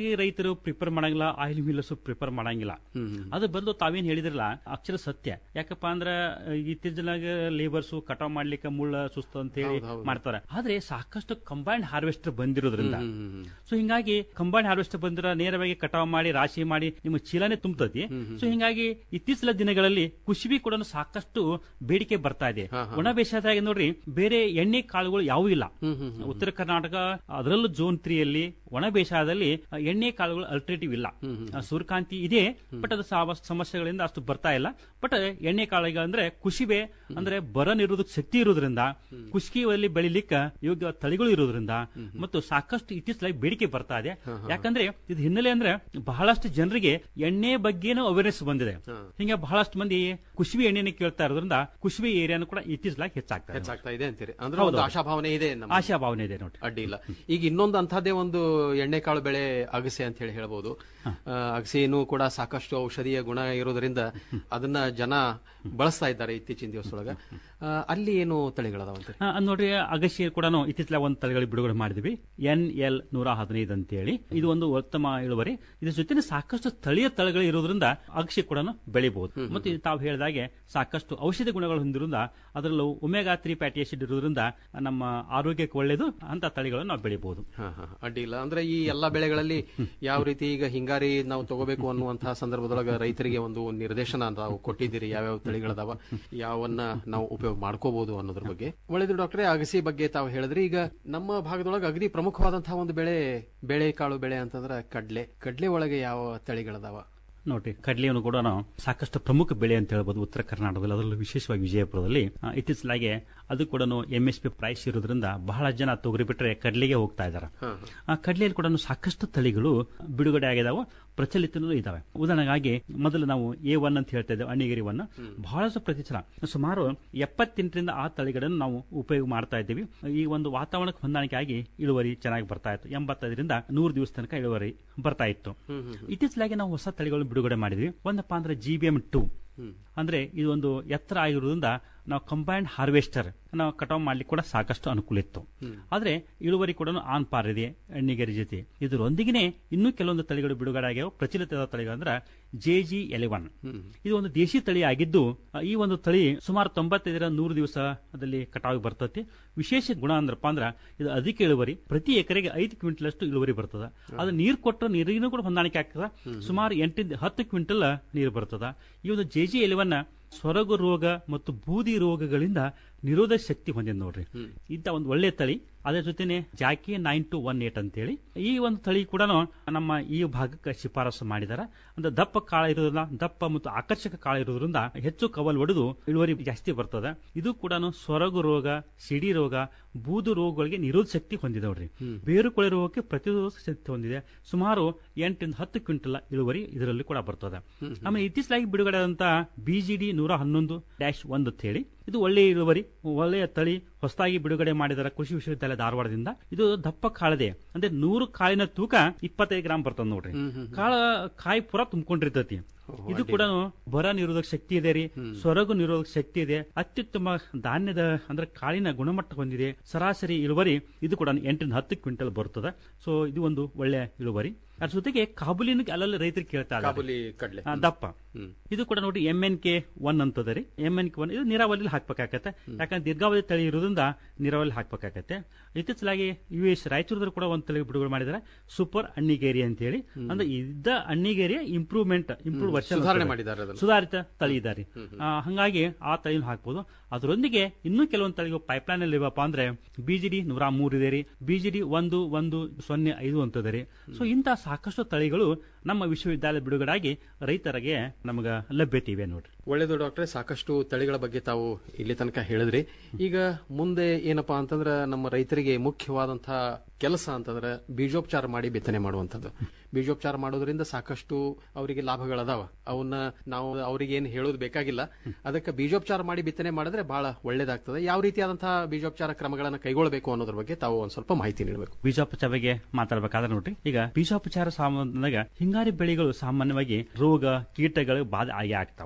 ಹೆಚ್ಚಾಗಿ ರೈತರು ಪ್ರಿಪೇರ್ ಮಾಡಂಗಿಲ್ಲ ಆಯಿಲ್ ಮಿಲ್ಲರ್ಸ್ ಪ್ರಿಪೇರ್ ಮಾಡಂಗಿಲ್ಲ ಅದು ಬದಲು ತಾವೇನ್ ಹೇಳಿದ್ರಲ್ಲ ಅಕ್ಷರ ಸತ್ಯ ಯಾಕಪ್ಪ ಅಂದ್ರ ಇತ್ತೀಚಿನಾಗ ಲೇಬರ್ಸ್ ಕಟಾವ್ ಮಾಡ್ಲಿಕ್ಕೆ ಮುಳ್ಳ ಸುಸ್ತು ಅಂತ ಹೇಳಿ ಹೌದು, ಹೌದು. ಮಾಡ್ತಾರೆ ಆದ್ರೆ ಸಾಕಷ್ಟು ಕಂಬೈನ್ಡ್ ಹಾರ್ವೆಸ್ಟರ್ ಬಂದಿರೋದ್ರಿಂದ ಸೊ ಹಿಂಗಾಗಿ ಕಂಬೈನ್ಡ್ ಹಾರ್ವೆಸ್ಟರ್ ಬಂದಿರ ನೇರವಾಗಿ ಕಟಾವ್ ಮಾಡಿ ರಾಶಿ ಮಾಡಿ ನಿಮ್ಮ ಚೀಲನೆ ತುಂಬತತಿ ಸೊ ಹಿಂಗಾಗಿ ಇತ್ತೀಚಿನ ದಿನಗಳಲ್ಲಿ ಕುಶಿಬಿ ಕೂಡ ಸಾಕಷ್ಟು ಬೇಡಿಕೆ ಬರ್ತಾ ಇದೆ ಒಣ ಬೇಸಾಯದಾಗ ನೋಡ್ರಿ ಬೇರೆ ಎಣ್ಣೆ ಕಾಳುಗಳು ಯಾವೂ ಇಲ್ಲ ಉತ್ತರ ಕರ್ನಾಟಕ ಅದರಲ್ಲೂ ಜೋನ್ ತ್ರೀಯಲ್ಲಿ ಒಣ ಬೇಸಾಯದಲ್ಲಿ ಆ, ಎಣ್ಣೆ ಕಾಳುಗಳು ಅಲ್ಟರ್ನೇಟಿವ್ ಇಲ್ಲ ಆ, ಸೂರ್ಯಕಾಂತಿ ಇದೆ ಬಟ್ ಅದು ಸಾವ- ಸಮಸ್ಯೆಗಳಿಂದ ಅಷ್ಟು ಬರ್ತಾ ಇಲ್ಲ ಬಟ್ ಎಣ್ಣೆ ಕಾಳಿಗೆ ಅಂದ್ರೆ ಕುಶಿಬೆ ಅಂದ್ರೆ ಬರ ನಿರೋಧಕ ಶಕ್ತಿ ಇರೋದ್ರಿಂದ ಕುಷ್ಕಿಯಲ್ಲಿ ಬೆಳಿಲಿಕ್ಕೆ ಯೋಗ್ಯ ತಳಿಗಳು ಇರೋದ್ರಿಂದ ಮತ್ತು ಸಾಕಷ್ಟು ಇತ್ತೀಚಲಾಗಿ ಬೇಡಿಕೆ ಬರ್ತಾ ಇದೆ ಯಾಕಂದ್ರೆ ಇದು ಹಿನ್ನೆಲೆ ಅಂದ್ರೆ ಬಹಳಷ್ಟು ಜನರಿಗೆ ಎಣ್ಣೆ ಬಗ್ಗೆನೂ ಅವೇರ್ನೆಸ್ ಬಂದಿದೆ ಹಿಂಗೆ ಬಹಳಷ್ಟು ಮಂದಿ ಕುಶಿಬಿ ಎಣ್ಣೆನ ಕೇಳ್ತಾ ಇರೋದ್ರಿಂದ ಕುಶಿಬಿ ಏರಿಯಾನು ಕೂಡ ಇತ್ತೀಚಲಾಗಿ ಹೆಚ್ಚಾಗ್ತಾ ಇದೆ ಹೆಚ್ಚಾಗ್ತಾ ಇದೆ ಅಂತೀರಿ ಅಂದ್ರೆ ಹೌದು, ಒಂದು ಹೌದು. ಆಶಾಭಾವನೆ ಇದೆ ನಮ್ಮ- ಆಶಾಭಾವನೆ ಇದೆ ನೋಡಿ ಅಡ್ಡಿ ಇಲ್ಲ ಈಗ ಇನ್ನೊಂದು ಅಂತಹದ್ದೇ ಒಂದು ಎಣ್ಣೆಕಾಳು ಬೆಳೆ ಅಗಸೆ ಅಂತ ಹೇಳಿ ಹೇಳ್ಬೋದು ಆ, ಅಗಸೆನೂ ಕೂಡ ಸಾಕಷ್ಟು ಔಷಧೀಯ ಗುಣ ಇರೋದ್ರಿಂದ ಅದನ್ನ ಜನ ಬಳಸ್ತಾ ಇದ್ದಾರೆ ಇತ್ತೀಚಿನ ದಿವಸದೊಳಗ ಆ, ಅಲ್ಲಿ ಏನು ತಳಿಗಳದಾವಂತೆ ಆ, ಅದ್ ನೋಡ್ರಿ ಅಗಶ್ಯ ಕೂಡ ಇತ್ತೀಚಲಾಗಿ ಒಂದು ತಳಿಗಳು ಬಿಡುಗಡೆ ಮಾಡಿದ್ವಿ ಎನ್ ಎಲ್ ನೂರ ಹದಿನೈದು ಅಂತೇಳಿ ಇದು ಒಂದು ಉತ್ತಮ ಇಳುವರಿ ಇದ್ರ ಜೊತೆ ಸಾಕಷ್ಟು ಸ್ಥಳೀಯ ತಳಿಗಳು ಇರೋದ್ರಿಂದ ಅಗಶ್ಯ ಕೂಡ ಬೆಳಿಬಹುದು ಮತ್ತೆ ಇದು ತಾವು ಹೇಳಿದಾಗೆ ಸಾಕಷ್ಟು ಔಷಧಿ ಗುಣಗಳು ಹೊಂದಿರೋದ್ರಿಂದ ಅದರಲ್ಲೂ ಒಮೆಗಾ ತ್ರೀ ಫ್ಯಾಟಿ ಆಸಿಡ್ ಇರೋದ್ರಿಂದ ನಮ್ಮ ಆರೋಗ್ಯಕ್ಕೆ ಒಳ್ಳೆಯದು ಅಂತ ತಳಿಗಳನ್ನು ನಾವು ಬೆಳಿಬಹುದು ಹಾ, ಹಾ, ಅಡ್ಡಿ ಇಲ್ಲ ಅಂದ್ರೆ ಈ ಎಲ್ಲಾ ಬೆಳೆಗಳಲ್ಲಿ ಯಾವ ರೀತಿ ಈಗ ಹಿಂಗಾರಿ ನಾವು ತಗೋಬೇಕು ಅನ್ನುವಂತಹ ಸಂದರ್ಭದೊಳಗ ರೈತರಿಗೆ ಒಂದು ನಿರ್ದೇಶನ ನಾವು ಕೊಟ್ಟಿದ್ದೀರಿ ಯಾವ್ಯಾವ ತಳಿಗಳದಾವ ಯಾವನ್ನ ನಾವು ಉಪಯೋಗ ಮಾಡ್ಕೋಬಹುದು ಅನ್ನೋದ್ರ ಬಗ್ಗೆ ಒಳ್ಳೇದು ಡಾಕ್ಟ್ರೆ ಅಗಸಿ ಬಗ್ಗೆ ತಾವು ಹೇಳಿದ್ರಿ ಈಗ ನಮ್ಮ ಭಾಗದೊಳಗೆ ಅಗದಿ ಪ್ರಮುಖವಾದಂತಹ ಒಂದು ಬೆಳೆ ಬೆಳೆ ಕಾಳು ಬೆಳೆ ಅಂತಂದ್ರೆ ಕಡ್ಲೆ ಕಡ್ಲೆ ಒಳಗೆ ಯಾವ ತಳಿಗಳದಾವ ನೋಡ್ರಿ ಕಡ್ಲೆಯನ್ನು ಕೂಡ ನಾವು ಸಾಕಷ್ಟು ಪ್ರಮುಖ ಬೆಳೆ ಅಂತ ಹೇಳ್ಬೋದು ಉತ್ತರ ಕರ್ನಾಟಕದಲ್ಲಿ ಅದರಲ್ಲೂ ವಿಶೇಷವಾಗಿ ವಿಜಯಪುರದಲ್ಲಿ ಆ, ಇತ್ತೀಚಲಾಗೆ ಅದು ಕೂಡ ಎಂ ಎಸ್ ಪಿ ಪ್ರೈಸ್ ಇರೋದ್ರಿಂದ ಬಹಳ ಜನ ತೊಗರಿ ಬಿಟ್ಟರೆ ಕಡ್ಲೆಗೆ ಹೋಗ್ತಾ ಇದ್ದಾರೆ ಆ ಕಡ್ಲೆಯಲ್ಲಿ ಕೂಡ ಸಾಕಷ್ಟು ತಳಿಗಳು ಬಿಡುಗಡೆ ಆಗಿದಾವೆ ಪ್ರಚಲಿತನೂ ಇದಾವೆ ಉದಾಹರಣೆಗಾಗಿ ಮೊದಲು ನಾವು ಎ ಒನ್ ಅಂತ ಹೇಳ್ತಾ ಇದ್ದೇವೆ ಅಣಿಗಿರಿ ಒನ್ ಬಹಳಷ್ಟು ಪ್ರತಿಶತ ಸುಮಾರು ಎಪ್ಪತ್ತೆಂಟರಿಂದ ಆ ತಳಿಗಳನ್ನು ನಾವು ಉಪಯೋಗ ಮಾಡ್ತಾ ಇದ್ದೀವಿ ಈ ಒಂದು ವಾತಾವರಣಕ್ಕೆ ಹೊಂದಾಣಿಕೆ ಆಗಿ ಇಳುವರಿ ಚೆನ್ನಾಗಿ ಬರ್ತಾ ಇತ್ತು ಎಂಬತ್ತೈದರಿಂದ ನೂರು ದಿವಸ ತನಕ ಇಳುವರಿ ಬರ್ತಾ ಇತ್ತು ಇತ್ತೀಚಲಾಗಿ ನಾವು ಹೊಸ ತಳಿಗಳನ್ನು ಬಿಡುಗಡೆ ಮಾಡಿದ್ವಿ ಒಂದಪ್ಪ ಅಂದ್ರೆ ಜಿ ಬಿ ಎಂ ಟೂ ಅಂದ್ರೆ ಇದು ಒಂದು ಎತ್ತರ ಆಗಿರೋದ್ರಿಂದ ನಾವು ಕಂಬೈನ್ಡ್ ಹಾರ್ವೆಸ್ಟರ್ ನಾವು ಕಟಾವ್ ಮಾಡ್ಲಿಕ್ಕೆ ಕೂಡ ಸಾಕಷ್ಟು ಅನುಕೂಲ ಇತ್ತು ಆದ್ರೆ ಇಳುವರಿ ಕೂಡ ಆನ್ ಪಾರ್ ಇದೆ ಎಣ್ಣಿಗೆರೆ ಜೊತೆ ಇದರೊಂದಿಗೆ ಇನ್ನೂ ಕೆಲವೊಂದು ತಳಿಗಳು ಬಿಡುಗಡೆ ಆಗ್ಯಾವ ಪ್ರಚಲಿತ ತಳಿಗಳು ಅಂದ್ರೆ ಜೆ ಜಿ ಎಲೆವನ್ ಇದು ಒಂದು ದೇಶಿ ತಳಿ ಆಗಿದ್ದು ಆ, ಈ ಒಂದು ತಳಿ ಸುಮಾರು ತೊಂಬತ್ತೈದರ ನೂರು ದಿವಸದಲ್ಲಿ ಕಟಾವು ಬರ್ತತಿ ವಿಶೇಷ ಗುಣ ಅಂದ್ರಪ್ಪ ಅಂದ್ರ ಇದು ಅಧಿಕ ಇಳುವರಿ ಪ್ರತಿ ಎಕರೆಗೆ ಐದು ಕ್ವಿಂಟಲ್ ಅಷ್ಟು ಇಳುವರಿ ಬರ್ತದ ಅದು ನೀರು ಕೊಟ್ಟು ನೀರಿಗೂ ಕೂಡ ಹೊಂದಾಣಿಕೆ ಆಗ್ತದ ಸುಮಾರು ಎಂಟರಿಂದ ಹತ್ತು ಕ್ವಿಂಟಲ್ ನೀರು ಬರ್ತದ ಈ ಒಂದು ಜೆ ಜಿ ಎಲೆವನ್ನ ಸೊರಗು ರೋಗ ಮತ್ತು ಬೂದಿ ರೋಗಗಳಿಂದ ನಿರೋಧಕ ಶಕ್ತಿ ಹೊಂದಿದೆ ನೋಡ್ರಿ ಇಂಥ ಒಂದು ಒಳ್ಳೆ ತಳಿ ಅದರ ಜೊತೆನೆ JAKI nine two one eight ಅಂತೇಳಿ ಈ ಒಂದು ತಳಿ ಕೂಡ ನಮ್ಮ ಈ ಭಾಗಕ್ಕೆ ಶಿಫಾರಸು ಮಾಡಿದಾರೆ ಅಂದ್ರೆ ದಪ್ಪ ಕಾಳ ಇರೋದ್ರಿಂದ ದಪ್ಪ ಮತ್ತು ಆಕರ್ಷಕ ಕಾಳ ಇರೋದ್ರಿಂದ ಹೆಚ್ಚು ಕವಲ್ ಒಡೆದು ಇಳುವರಿ ಜಾಸ್ತಿ ಬರ್ತದೆ ಇದು ಕೂಡ ಸೊರಗು ರೋಗ ಸಿಡಿ ರೋಗ ಬೂದು ರೋಗಗಳಿಗೆ ನಿರೋಧ ಶಕ್ತಿ ಹೊಂದಿದೆ ನೋಡ್ರಿ ಬೇರು ಕೊಳೆ ರೋಗಕ್ಕೆ ಪ್ರತಿರೋಧಕ ಶಕ್ತಿ ಹೊಂದಿದೆ ಸುಮಾರು ಎಂಟರಿಂದ ಹತ್ತು ಕ್ವಿಂಟಲ್ ಇಳುವರಿ ಇದರಲ್ಲಿ ಕೂಡ ಬರ್ತದೆ ಆಮೇಲೆ ಇತ್ತೀಚಲಾಗಿ ಬಿಡುಗಡೆ ಆದಂತ ಬಿಜಿಡಿ ನೂರ ಹನ್ನೊಂದು ಡ್ಯಾಶ್ ಒಂದು ಅಂತ ಹೇಳಿ ಇದು ಒಳ್ಳೆಯ ಇಳುವರಿ ಒಳ್ಳೆಯ ತಳಿ ಹೊಸದಾಗಿ ಬಿಡುಗಡೆ ಮಾಡಿದಾರೆ ಕೃಷಿ ವಿಶ್ವವಿದ್ಯಾಲಯ ಧಾರವಾಡದಿಂದ ಇದು ದಪ್ಪ ಕಾಳದೆ ಅಂದ್ರೆ ನೂರು ಕಾಳಿನ ತೂಕ ಇಪ್ಪತ್ತೈದು ಗ್ರಾಮ್ ಬರ್ತದೆ ನೋಡ್ರಿ ಕಾಳ ಕಾಯಿ ಪೂರ ತುಂಬಿಕೊಂಡಿರ್ತೈತಿ ಇದು ಕೂಡ ಬರ ನಿರೋಧಕ ಶಕ್ತಿ ಇದೆ ರೀ ಸೊರಗು ನಿರೋಧಕ ಶಕ್ತಿ ಇದೆ ಅತ್ಯುತ್ತಮ ಧಾನ್ಯದ ಅಂದ್ರೆ ಕಾಳಿನ ಗುಣಮಟ್ಟ ಹೊಂದಿದೆ ಸರಾಸರಿ ಇಳುವರಿ ಇದು ಕೂಡ ಎಂಟರಿಂದ ಹತ್ತು ಕ್ವಿಂಟಲ್ ಬರ್ತದೆ ಸೊ ಇದು ಒಂದು ಒಳ್ಳೆ ಇಳುವರಿ ಅದ್ರ ಜೊತೆಗೆ ಕಾಬುಲಿನ ಅಲ್ಲಲ್ಲಿ ರೈತರಿಗೆ ಕೇಳ್ತಾ ಇದ್ದಾರೆ. ಕಾಬುಲಿ ಕಡ್ಲೆ. ಆ, ದಪ್ಪ ಇದು ಕೂಡ ನೋಡಿ ಎಂ ಎನ್ ಕೆ ಒನ್ ಅಂತದ ರೀ ಎಂ ಎನ್ ಕೆ ಒನ್ ಇದು ನೀರಾವರಿಲಿ ಹಾಕ್ಬೇಕಾಗತ್ತೆ ಯಾಕಂದ್ರೆ ದೀರ್ಘಾವಧಿ ತಳಿ ಇರೋದ್ರಿಂದ ನೀರಾವರಿ ಹಾಕ್ಬೇಕಾಗತ್ತೆ ಇತ್ತೀಚಲಾಗಿ ಯು ಎಸ್ ರಾಯಚೂರದಲ್ಲಿ ಕೂಡ ಒಂದು ತಳಿ ಬಿಡುಗಡೆ ಮಾಡಿದ್ದಾರೆ ಸೂಪರ್ ಅಣ್ಣಿಗೇರಿ ಅಂತ ಹೇಳಿ ಅಂದ್ರೆ ಇದ್ದ ಅಣ್ಣಿಗೇರಿಯ ಇಂಪ್ರೂವ್ಮೆಂಟ್ ಇಂಪ್ರೂವ್ ಹ್ಮ್. ವರ್ಷನ್ ಸುಧಾರಣೆ ಮಾಡಿದ್ದಾರೆ ಅದನ್ನ. ಸುಧಾರಿತ ತಳಿ ಇದ್ದಾರೆ ಆ, ಹಂಗಾಗಿ ಆ ತಳಿನ ಹಾಕ್ಬೋದು ಅದರೊಂದಿಗೆ ಇನ್ನೂ ಕೆಲವೊಂದು ತಳಿಗಳು ಪೈಪ್ಲೈನ್ ಅಲ್ಲಿ ಇವಪ್ಪ ಅಂದ್ರೆ ಬಿಜಿಡಿ ನೂರ ಮೂರು ಇದೆ ರೀ ಬಿಜಿಡಿ ಒಂದು ಒಂದು ಸೊನ್ನೆ ಐದು ಅಂತದ ರೀ ಸೊ ಇಂಥ ಸಾಕಷ್ಟು ತಳಿಗಳು ನಮ್ಮ ವಿಶ್ವವಿದ್ಯಾಲಯ ಬಿಡುಗಡೆಯಾಗಿ ರೈತರಿಗೆ ನಮಗ ಲಭ್ಯತೆ ಇವೆ ನೋಡ್ರಿ ಒಳ್ಳೇದು ಡಾಕ್ಟ್ರೆ ಸಾಕಷ್ಟು ತಳಿಗಳ ಬಗ್ಗೆ ತಾವು ಇಲ್ಲಿ ತನಕ ಹೇಳಿದ್ರಿ ಈಗ ಮುಂದೆ ಏನಪ್ಪಾ ಅಂತಂದ್ರ ನಮ್ಮ ರೈತರಿಗೆ ಮುಖ್ಯವಾದಂತಹ ಕೆಲಸ ಅಂತಂದ್ರೆ ಬೀಜೋಪಚಾರ ಮಾಡಿ ಬಿತ್ತನೆ ಮಾಡುವಂಥದ್ದು ಬೀಜೋಪಚಾರ ಮಾಡೋದ್ರಿಂದ ಸಾಕಷ್ಟು ಅವರಿಗೆ ಲಾಭಗಳದಾವ ಅವನ್ನ ನಾವು ಅವ್ರಿಗೆ ಏನು ಹೇಳೋದು ಬೇಕಾಗಿಲ್ಲ ಅದಕ್ಕೆ ಬೀಜೋಪಚಾರ ಮಾಡಿ ಬಿತ್ತನೆ ಮಾಡಿದ್ರೆ ಬಹಳ ಒಳ್ಳೇದಾಗ್ತದೆ ಯಾವ ರೀತಿಯಾದಂತಹ ಬೀಜೋಪಚಾರ ಕ್ರಮಗಳನ್ನು ಕೈಗೊಳ್ಳಬೇಕು ಅನ್ನೋದ್ರ ಬಗ್ಗೆ ತಾವು ಒಂದ್ ಸ್ವಲ್ಪ ಮಾಹಿತಿ ನೀಡಬೇಕು ಬೀಜೋಪಚಾರ ಬಗ್ಗೆ ಮಾತಾಡ್ಬೇಕಾದ್ರೆ ನೋಡ್ರಿ ಈಗ ಬೀಜೋಪಚಾರ ಸಂಬಂಧದಾಗ ಹಿಂಗಾರಿ ಬೆಳೆಗಳು ಸಾಮಾನ್ಯವಾಗಿ ರೋಗ ಕೀಟಗಳು ಬಾಧೆ ಆಗೇ ಆಗ್ತಾವ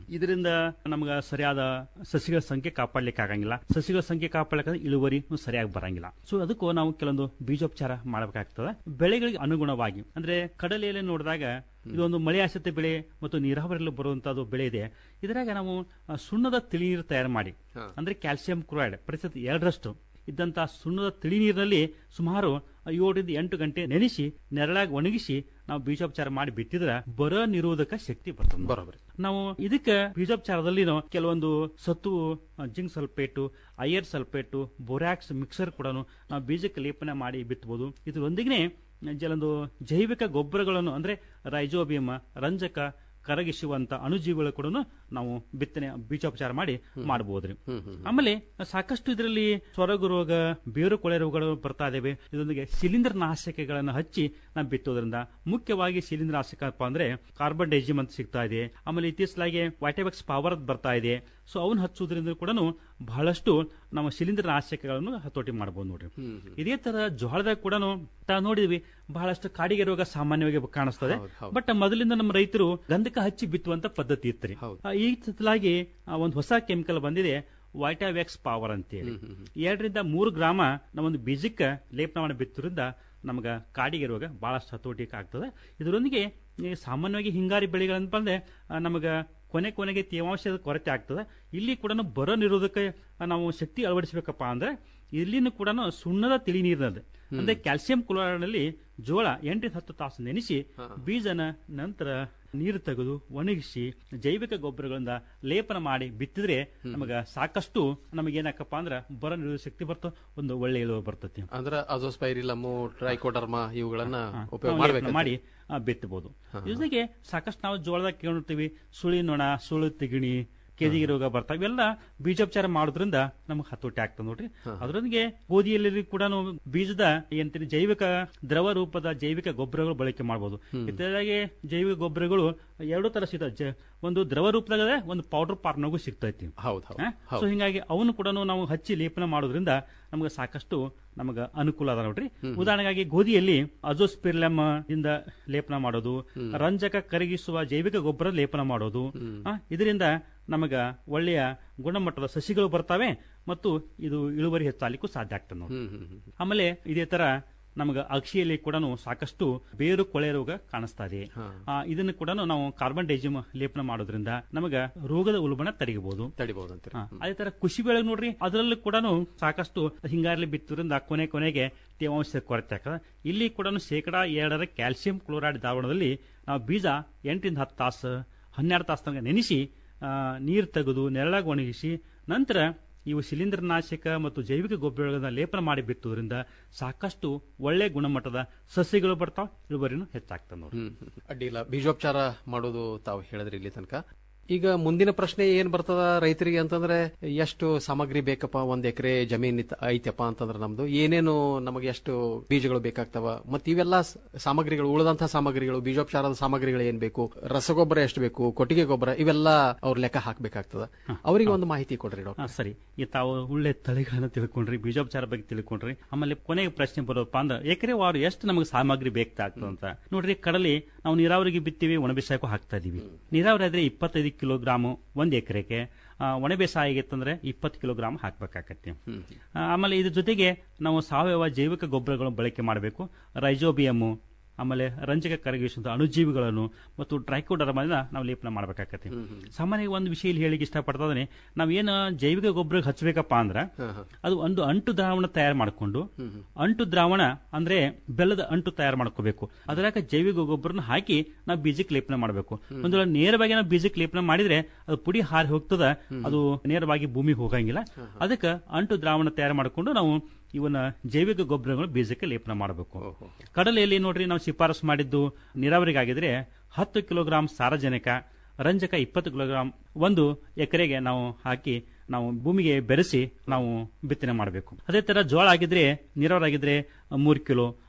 ಇದರಿಂದ ನಮ್ಗೆ ಸರಿಯಾದ ಸಸಿಗಳ ಸಂಖ್ಯೆ ಕಾಪಾಡ್ಲಿಕ್ಕೆ ಆಗಂಗಿಲ್ಲ ಸಸಿಗಳ ಸಂಖ್ಯೆ ಕಾಪಾಡಲಿಕ್ಕೆ ಇಳುವರಿ ಸರಿಯಾಗಿ ಬರಂಗಿಲ್ಲ ಸೊ ಅದಕ್ಕೂ ನಾವು ಕೆಲವೊಂದು ಬೀಜೋಪಚಾರ ಮಾಡಬೇಕಾಗ್ತದೆ ಬೆಳೆಗಳಿಗೆ ಅನುಗುಣವಾಗಿ ಅಂದ್ರೆ ಕಡಲೆಯಲ್ಲಿ ನೋಡಿದಾಗ ಇದೊಂದು ಮಳೆ ಆಶ್ರಿತ ಬೆಳೆ ಮತ್ತು ನೀರಾವರಿಯಲ್ಲಿ ಬರುವಂತದ್ದು ಬೆಳೆ ಇದೆ ಇದರಾಗ ನಾವು ಆ, ಸುಣ್ಣದ ತಿಳಿ ನೀರು ತಯಾರು ಮಾಡಿ ಅಂದ್ರೆ ಕ್ಯಾಲ್ಸಿಯಂ ಕ್ಲೋರೈಡ್ ಪ್ರತಿಶತ ಎರಡರಷ್ಟು ಇದ್ದಂತಹ ಸುಣ್ಣದ ತಿಳಿ ನೀರಿನಲ್ಲಿ ಸುಮಾರು ಏಳರಿಂದ ಎಂಟು ಗಂಟೆ ನೆನೆಸಿ ನೆರಳಾಗಿ ಒಣಗಿಸಿ ನಾವು ಬೀಜೋಪಚಾರ ಮಾಡಿ ಬಿತ್ತಿದ್ರೆ ಬರ ನಿರೋಧಕ ಶಕ್ತಿ ಬರ್ತದೆ ಬರೋಬರಿ ನಾವು ಇದಕ್ಕೆ ಬೀಜೋಪಚಾರದಲ್ಲಿ ನಾವು ಕೆಲವೊಂದು ಸತ್ತು zinc sulphate iron sulphate borax mixer ಕೂಡ ನಾವು ಬೀಜಕ್ಕೆ ಲೇಪನ ಮಾಡಿ ಬಿತ್ತಬಹುದು ಇದರೊಂದಿಗೆ ಕೆಲವೊಂದು ಜೈವಿಕ ಗೊಬ್ಬರಗಳನ್ನು ಅಂದ್ರೆ ರೈಜೋಬಿಯಮ ರಂಜಕ ಕರಗಿಸುವಂತ ಅಣುಜೀವಿಗಳು ಕೂಡ ನಾವು ಬಿತ್ತನೆ ಬೀಜೋಪಚಾರ ಮಾಡಿ ಮಾಡಬಹುದ್ರಿ ಆಮೇಲೆ ಸಾಕಷ್ಟು ಇದರಲ್ಲಿ ಸ್ವರಗು ರೋಗ ಬೇರು ಕೊಳೆ ರೋಗಗಳು ಬರ್ತಾ ಇದಾವೆ ಇದರೊಂದಿಗೆ ಶಿಲೀಂಧ್ರ ನಾಶಕಗಳನ್ನು ಹಚ್ಚಿ ನಾವು ಬಿತ್ತೋದ್ರಿಂದ ಮುಖ್ಯವಾಗಿ ಶಿಲೀಂಧ್ರ ನಾಶಕಪ್ಪ ಅಂದ್ರೆ ಕಾರ್ಬನ್ ಡೈಜಿಮ್ ಅಂತ ಸಿಗ್ತಾ ಇದೆ ಆಮೇಲೆ ಇತ್ತೀಚಲಾಗಿ ವೈಟೆಬಕ್ಸ್ ಪವರ್ ಅಂತ ಬರ್ತಾ ಇದೆ ಸೊ ಅವನ್ನ ಹಚ್ಚೋದ್ರಿಂದ ಕೂಡ ಬಹಳಷ್ಟು ನಮ್ಮ ಶಿಲೀಂಧ್ರ ನಾಶಕಗಳನ್ನು ಹತೋಟಿ ಮಾಡಬಹುದು ನೋಡ್ರಿ ಇದೇ ತರ ಜೋಳದಾಗ ಕೂಡ ತಾವು ನೋಡಿದ್ವಿ ಬಹಳಷ್ಟು ಕಾಡಿಗೆ ರೋಗ ಸಾಮಾನ್ಯವಾಗಿ ಕಾಣಿಸ್ತದೆ ಬಟ್ ಮೊದಲಿಂದ ನಮ್ಮ ರೈತರು ಗಂಧಕ ಹಚ್ಚಿ ಬಿತ್ತುವಂತ ಪದ್ಧತಿ ಇತ್ತು ಆ, ಈ ಸಲುವಾಗಿ ಒಂದು ಹೊಸ ಕೆಮಿಕಲ್ ಬಂದಿದೆ ವೈಟಾವ್ಯಾಕ್ಸ್ ಪವರ್ ಅಂತೇಳಿ ಎರಡರಿಂದ ಮೂರು ಗ್ರಾಮ ನಾವೊಂದು ಬೀಜಕ್ಕೆ ಲೇಪನ ಮಾಡಿ ಬಿತ್ತೋದ್ರಿಂದ ನಮ್ಗೆ ಕಾಡಿಗೆ ರೋಗ ಬಹಳಷ್ಟು ಹತೋಟಿಗೆ ಆಗ್ತದೆ ಇದರೊಂದಿಗೆ ಈ ಸಾಮಾನ್ಯವಾಗಿ ಹಿಂಗಾರಿ ಬೆಳೆಗಳಂತ ಬಂದ್ರೆ ನಮಗೆ ಕೊನೆ ಕೊನೆಗೆ ತೇವಾಂಶದ ಕೊರತೆ ಆಗ್ತದೆ ಇಲ್ಲಿ ಕೂಡ ಬರ ನಿರೋಧಕ ನಾವು ಶಕ್ತಿ ಅಳವಡಿಸಬೇಕಪ್ಪ ಅಂದ್ರೆ ಇಲ್ಲಿನೂ ಕೂಡ ಸುಣ್ಣದ ತಿಳಿ ನೀರಿನದು ಅಂದ್ರೆ ಕ್ಯಾಲ್ಸಿಯಂ ಕ್ಲೋರೈಡ್ ನಲ್ಲಿ ಜೋಳ ಎಂಟರಿಂದ ಹತ್ತು ತಾಸು ನೆನೆಸಿ ಬೀಜನ ನಂತರ ನೀರು ತೆಗೆದು ಒಣಗಿಸಿ ಜೈವಿಕ ಗೊಬ್ಬರಗಳಿಂದ ಲೇಪನ ಮಾಡಿ ಬಿತ್ತಿದ್ರೆ ನಮಗ ಸಾಕಷ್ಟು ನಮಗೇನಾಕಪ್ಪ ಅಂದ್ರೆ ಬರ ನಿರೋಧಕ ಶಕ್ತಿ ಬರ್ತ ಒಂದು ಒಳ್ಳೆ ಇಳುವರಿ ಬರ್ತತಿ ಅಂದ್ರೆ ಅಜೋಸ್ಪೈರಿಲಮು ಟ್ರೈಕೋಡರ್ಮಾ ಇವುಗಳನ್ನ ಉಪಯೋಗ ನಾವು ಲೇಪನ ಮಾಡಬೇಕು ಮಾಡಿ ಆ, ಬಿತ್ತಬಹುದು ಜೊತೆಗೆ ಸಾಕಷ್ಟು ನಾವು ಜೋಳದಾಗ ಕೇಳಿರ್ತೀವಿ ಸುಳಿ ನೊಣ ಸುಳು ತಿಗಿಣಿ ಕೆದಿಗೆ ರೋಗ ಬರ್ತಾವ ಇವೆಲ್ಲ ಬೀಜೋಪಚಾರ ಮಾಡೋದ್ರಿಂದ ನಮಗೆ ಹತೋಟಿ ಆಗ್ತದೆ ನೋಡ್ರಿ ಅದರೊಂದಿಗೆ ಗೋಧಿಯಲ್ಲಿ ಕೂಡ ನಾವು ಬೀಜದ ಎಂತೀನಿ ಜೈವಿಕ ದ್ರವ ರೂಪದ ಜೈವಿಕ ಗೊಬ್ಬರಗಳು ಬಳಕೆ ಮಾಡಬಹುದು ಇತ್ಯಾದಿ ಜೈವಿಕ ಗೊಬ್ಬರಗಳು ಎರಡು ತರ ಸಿಗ್ತವೆ ಜ- ಒಂದು ದ್ರವ ರೂಪದಾಗ ಒಂದು ಪೌಡರ್ ಪಾರ್ನಾಗೂ ಸಿಗ್ತೈತಿ ಸೊ ಹಿಂಗಾಗಿ ಅವನು ಕೂಡ ನಾವು ಹಚ್ಚಿ ಲೇಪನ ಮಾಡೋದ್ರಿಂದ ನಮಗೆ ಸಾಕಷ್ಟು ನಮಗೆ ಅನುಕೂಲ ಅದ ನೋಡ್ರಿ ಉದಾಹರಣೆಗಾಗಿ ಗೋಧಿಯಲ್ಲಿ ಅಜೋಸ್ಪಿರ್ಲಮ್ ಇಂದ ಲೇಪನ ಮಾಡೋದು ರಂಜಕ ಕರಗಿಸುವ ಜೈವಿಕ ಗೊಬ್ಬರ ಲೇಪನ ಮಾಡೋದು ಆ, ಇದರಿಂದ ನಮಗ ಒಳ್ಳೆಯ ಗುಣಮಟ್ಟದ ಸಸಿಗಳು ಬರ್ತಾವೆ ಮತ್ತು ಇದು ಇಳುವರಿ ಹೆಚ್ಚಾಲಿಕ್ಕೂ ಸಾಧ್ಯ ಆಗ್ತದೆ ನೋಡಿ ಆಮೇಲೆ ಇದೇ ತರ ನಮಗೆ ಅಕ್ಷಿಯಲ್ಲಿ ಕೂಡ ಸಾಕಷ್ಟು ಬೇರು ಕೊಳೆ ರೋಗ ಕಾಣಿಸ್ತಾ ಇದೆ ಆ, ಇದನ್ನು ಕೂಡ ನಾವು ಕಾರ್ಬನ್ ಡೈಜಿಮ್ ಲೇಪನ ಮಾಡೋದ್ರಿಂದ ನಮಗ ರೋಗದ ಉಲ್ಬಣ ತಡೆಯಬಹುದು ತಡಿಬಹುದು ಅದೇ ತರ ಕೃಷಿ ಬೆಳೆ ನೋಡ್ರಿ ಅದರಲ್ಲೂ ಕೂಡ ಸಾಕಷ್ಟು ಹಿಂಗಾರಲ್ಲಿ ಬಿತ್ತೋದ್ರಿಂದ ಕೊನೆ ಕೊನೆಗೆ ತೇವಾಂಶ ಕೊರತೆ ಆಗ್ತದೆ ಇಲ್ಲಿ ಕೂಡ ಶೇಕಡಾ ಎರಡರ ಕ್ಯಾಲ್ಸಿಯಂ ಕ್ಲೋರೈಡ್ ದ್ರಾವಣದಲ್ಲಿ ನಾವು ಬೀಜ ಎಂಟರಿಂದ ಹತ್ತು ತಾಸು ಹನ್ನೆರಡು ತಾಸು ತನಕ ನೆನೆಸಿ ನೀರು ತೆಗೆದು ನೆರಳಾಗಿ ಒಣಗಿಸಿ ನಂತರ ಇವು ಶಿಲೀಂಧ್ರನಾಶಕ ಮತ್ತು ಜೈವಿಕ ಗೊಬ್ಬರಗಳನ್ನ ಲೇಪನ ಮಾಡಿ ಬಿತ್ತೋದ್ರಿಂದ ಸಾಕಷ್ಟು ಒಳ್ಳೆ ಗುಣಮಟ್ಟದ ಸಸ್ಯಗಳು ಬರ್ತಾವ ಇಳುವರಿನೂ ಹೆಚ್ಚಾಗ್ತದೆ ನೋಡಿ ಅಡ್ಡಿಲ್ಲ ಬೀಜೋಪಚಾರ ಮಾಡೋದು ತಾವು ಹೇಳಿದ್ರಿ ಇಲ್ಲಿ ತನಕ ಈಗ ಮುಂದಿನ ಪ್ರಶ್ನೆ ಏನ್ ಬರ್ತದ ರೈತರಿಗೆ ಅಂತಂದ್ರೆ ಎಷ್ಟು ಸಾಮಗ್ರಿ ಬೇಕಪ್ಪ ಒಂದ್ ಎಕರೆ ಜಮೀನ್ ಇತ್- ಐತಪ್ಪ ಅಂತಂದ್ರೆ ನಮ್ದು ಏನೇನು ನಮಗೆ ಎಷ್ಟು ಬೀಜಗಳು ಬೇಕಾಗ್ತವ ಮತ್ತೆ ಇವೆಲ್ಲ ಸ- ಸಾಮಗ್ರಿಗಳು ಉಳಿದಂತಹ ಸಾಮಗ್ರಿಗಳು ಬೀಜೋಪಚಾರದ ಸಾಮಗ್ರಿಗಳು ಏನ್ ಬೇಕು ರಸಗೊಬ್ಬರ ಎಷ್ಟು ಬೇಕು ಕೊಟ್ಟಿಗೆ ಗೊಬ್ಬರ ಇವೆಲ್ಲ ಅವ್ರ ಲೆಕ್ಕ ಹಾಕ್ಬೇಕಾಗ್ತದ ಅವರಿಗೆ ಒಂದು ಮಾಹಿತಿ ಕೊಡ್ರಿ ಡಾಕ್ಟರ್ ಹಾ, ಸರಿ ಈ ತಾವು ಒಳ್ಳೆ ತಳಿಗಳನ್ನ ತಿಳ್ಕೊಂಡ್ರಿ ಬೀಜೋಪಚಾರ ಬಗ್ಗೆ ತಿಳ್ಕೊಂಡ್ರಿ ಆಮೇಲೆ ಕೊನೆಗೆ ಪ್ರಶ್ನೆ ಬರೋದಪ್ಪ ಅಂದ್ರೆ ಎಕರೆ ವಾರು ಎಷ್ಟು ನಮಗೆ ಸಾಮಗ್ರಿ ಬೇಕಾಗ್ತದೆ ಅಂತ ನೋಡ್ರಿ ಕಡಲಿ ನಾವು ನೀರಾವರಿಗೆ ಬಿತ್ತೀವಿ ಒಣ ಬೇಸಾಯಕ್ಕೂ ಹಾಕ್ತಾ ಇದೀವಿ ನೀರಾವರಿ ಆದ್ರೆ ಇಪ್ಪತ್ತೈದು ಕಿಲೋಗ್ರಾಮ್ ಒಂದ್ ಎಕರೆಗೆ ಒಣ ಬೇಸಾಯ ಆಗಿತ್ತಂದ್ರೆ ಇಪ್ಪತ್ತು ಕಿಲೋಗ್ರಾಮ್ ಹಾಕ್ಬೇಕಾಗತ್ತೆ ಆ, ಆಮೇಲೆ ಇದ್ರ ಜೊತೆಗೆ ನಾವು ಸಾವಯವ ಜೈವಿಕ ಗೊಬ್ಬರಗಳನ್ನು ಬಳಕೆ ಮಾಡಬೇಕು ರೈಜೋಬಿಯಮ್ಮು ಆಮೇಲೆ ರಂಜಕ ಕರಗಿಸುವಂತ ಅಣುಜೀವಿಗಳನ್ನು ಮತ್ತು ಟ್ರೈಕೋಡರ್ಮನ್ನ ನಾವು ಲೇಪನ ಮಾಡಬೇಕಾಗತ್ತೆ ಸಾಮಾನ್ಯವಾಗಿ ಒಂದು ವಿಷಯ ಇಲ್ಲಿ ಹೇಳಿಕ್ಕೆ ಇಷ್ಟಪಡ್ತದೆ ನಾವೇನು ಜೈವಿಕ ಗೊಬ್ಬರ ಹಚ್ಚಬೇಕಪ್ಪ ಅಂದ್ರೆ ಅದು ಒಂದು ಅಂಟು ದ್ರಾವಣ ತಯಾರು ಮಾಡಿಕೊಂಡು ಅಂಟು ದ್ರಾವಣ ಅಂದ್ರೆ ಬೆಲ್ಲದ ಅಂಟು ತಯಾರು ಮಾಡ್ಕೋಬೇಕು ಅದ್ರಾಗ ಜೈವಿಕ ಗೊಬ್ಬರನ ಹಾಕಿ ನಾವು ಬೀಜಕ್ಕೆ ಲೇಪನ ಮಾಡಬೇಕು ಒಂದು ವೇಳೆ ನೇರವಾಗಿ ನಾವು ಬೀಜಕ್ಕೆ ಲೇಪನ ಮಾಡಿದ್ರೆ ಅದು ಪುಡಿ ಹಾರಿ ಹೋಗ್ತದ ಅದು ನೇರವಾಗಿ ಭೂಮಿಗೆ ಹೋಗಂಗಿಲ್ಲ ಅದಕ್ಕೆ ಅಂಟು ದ್ರಾವಣ ತಯಾರು ಮಾಡಿಕೊಂಡು ನಾವು ಇವನ್ನ ಜೈವಿಕ ಗೊಬ್ಬರಗಳು ಬೀಜಕ್ಕೆ ಲೇಪನ ಮಾಡಬೇಕು ಕಡಲೆಯಲ್ಲಿ ನೋಡ್ರಿ ನಾವು ಶಿಫಾರಸು ಮಾಡಿದ್ದು ನೀರಾವರಿಗಾಗಿದ್ರೆ ಹತ್ತು ಕಿಲೋಗ್ರಾಂ ಸಾರಜನಕ ರಂಜಕ ಇಪ್ಪತ್ತು ಕಿಲೋಗ್ರಾಂ ಒಂದು ಎಕರೆಗೆ ನಾವು ಹಾಕಿ ನಾವು ಭೂಮಿಗೆ ಬೆರೆಸಿ ನಾವು ಬಿತ್ತನೆ ಮಾಡಬೇಕು ಅದೇ ತರ ಜೋಳ ಆಗಿದ್ರೆ ನೀರಾವರಿ ಆಗಿದ್ರೆ ಮೂರು ಕಿಲೋ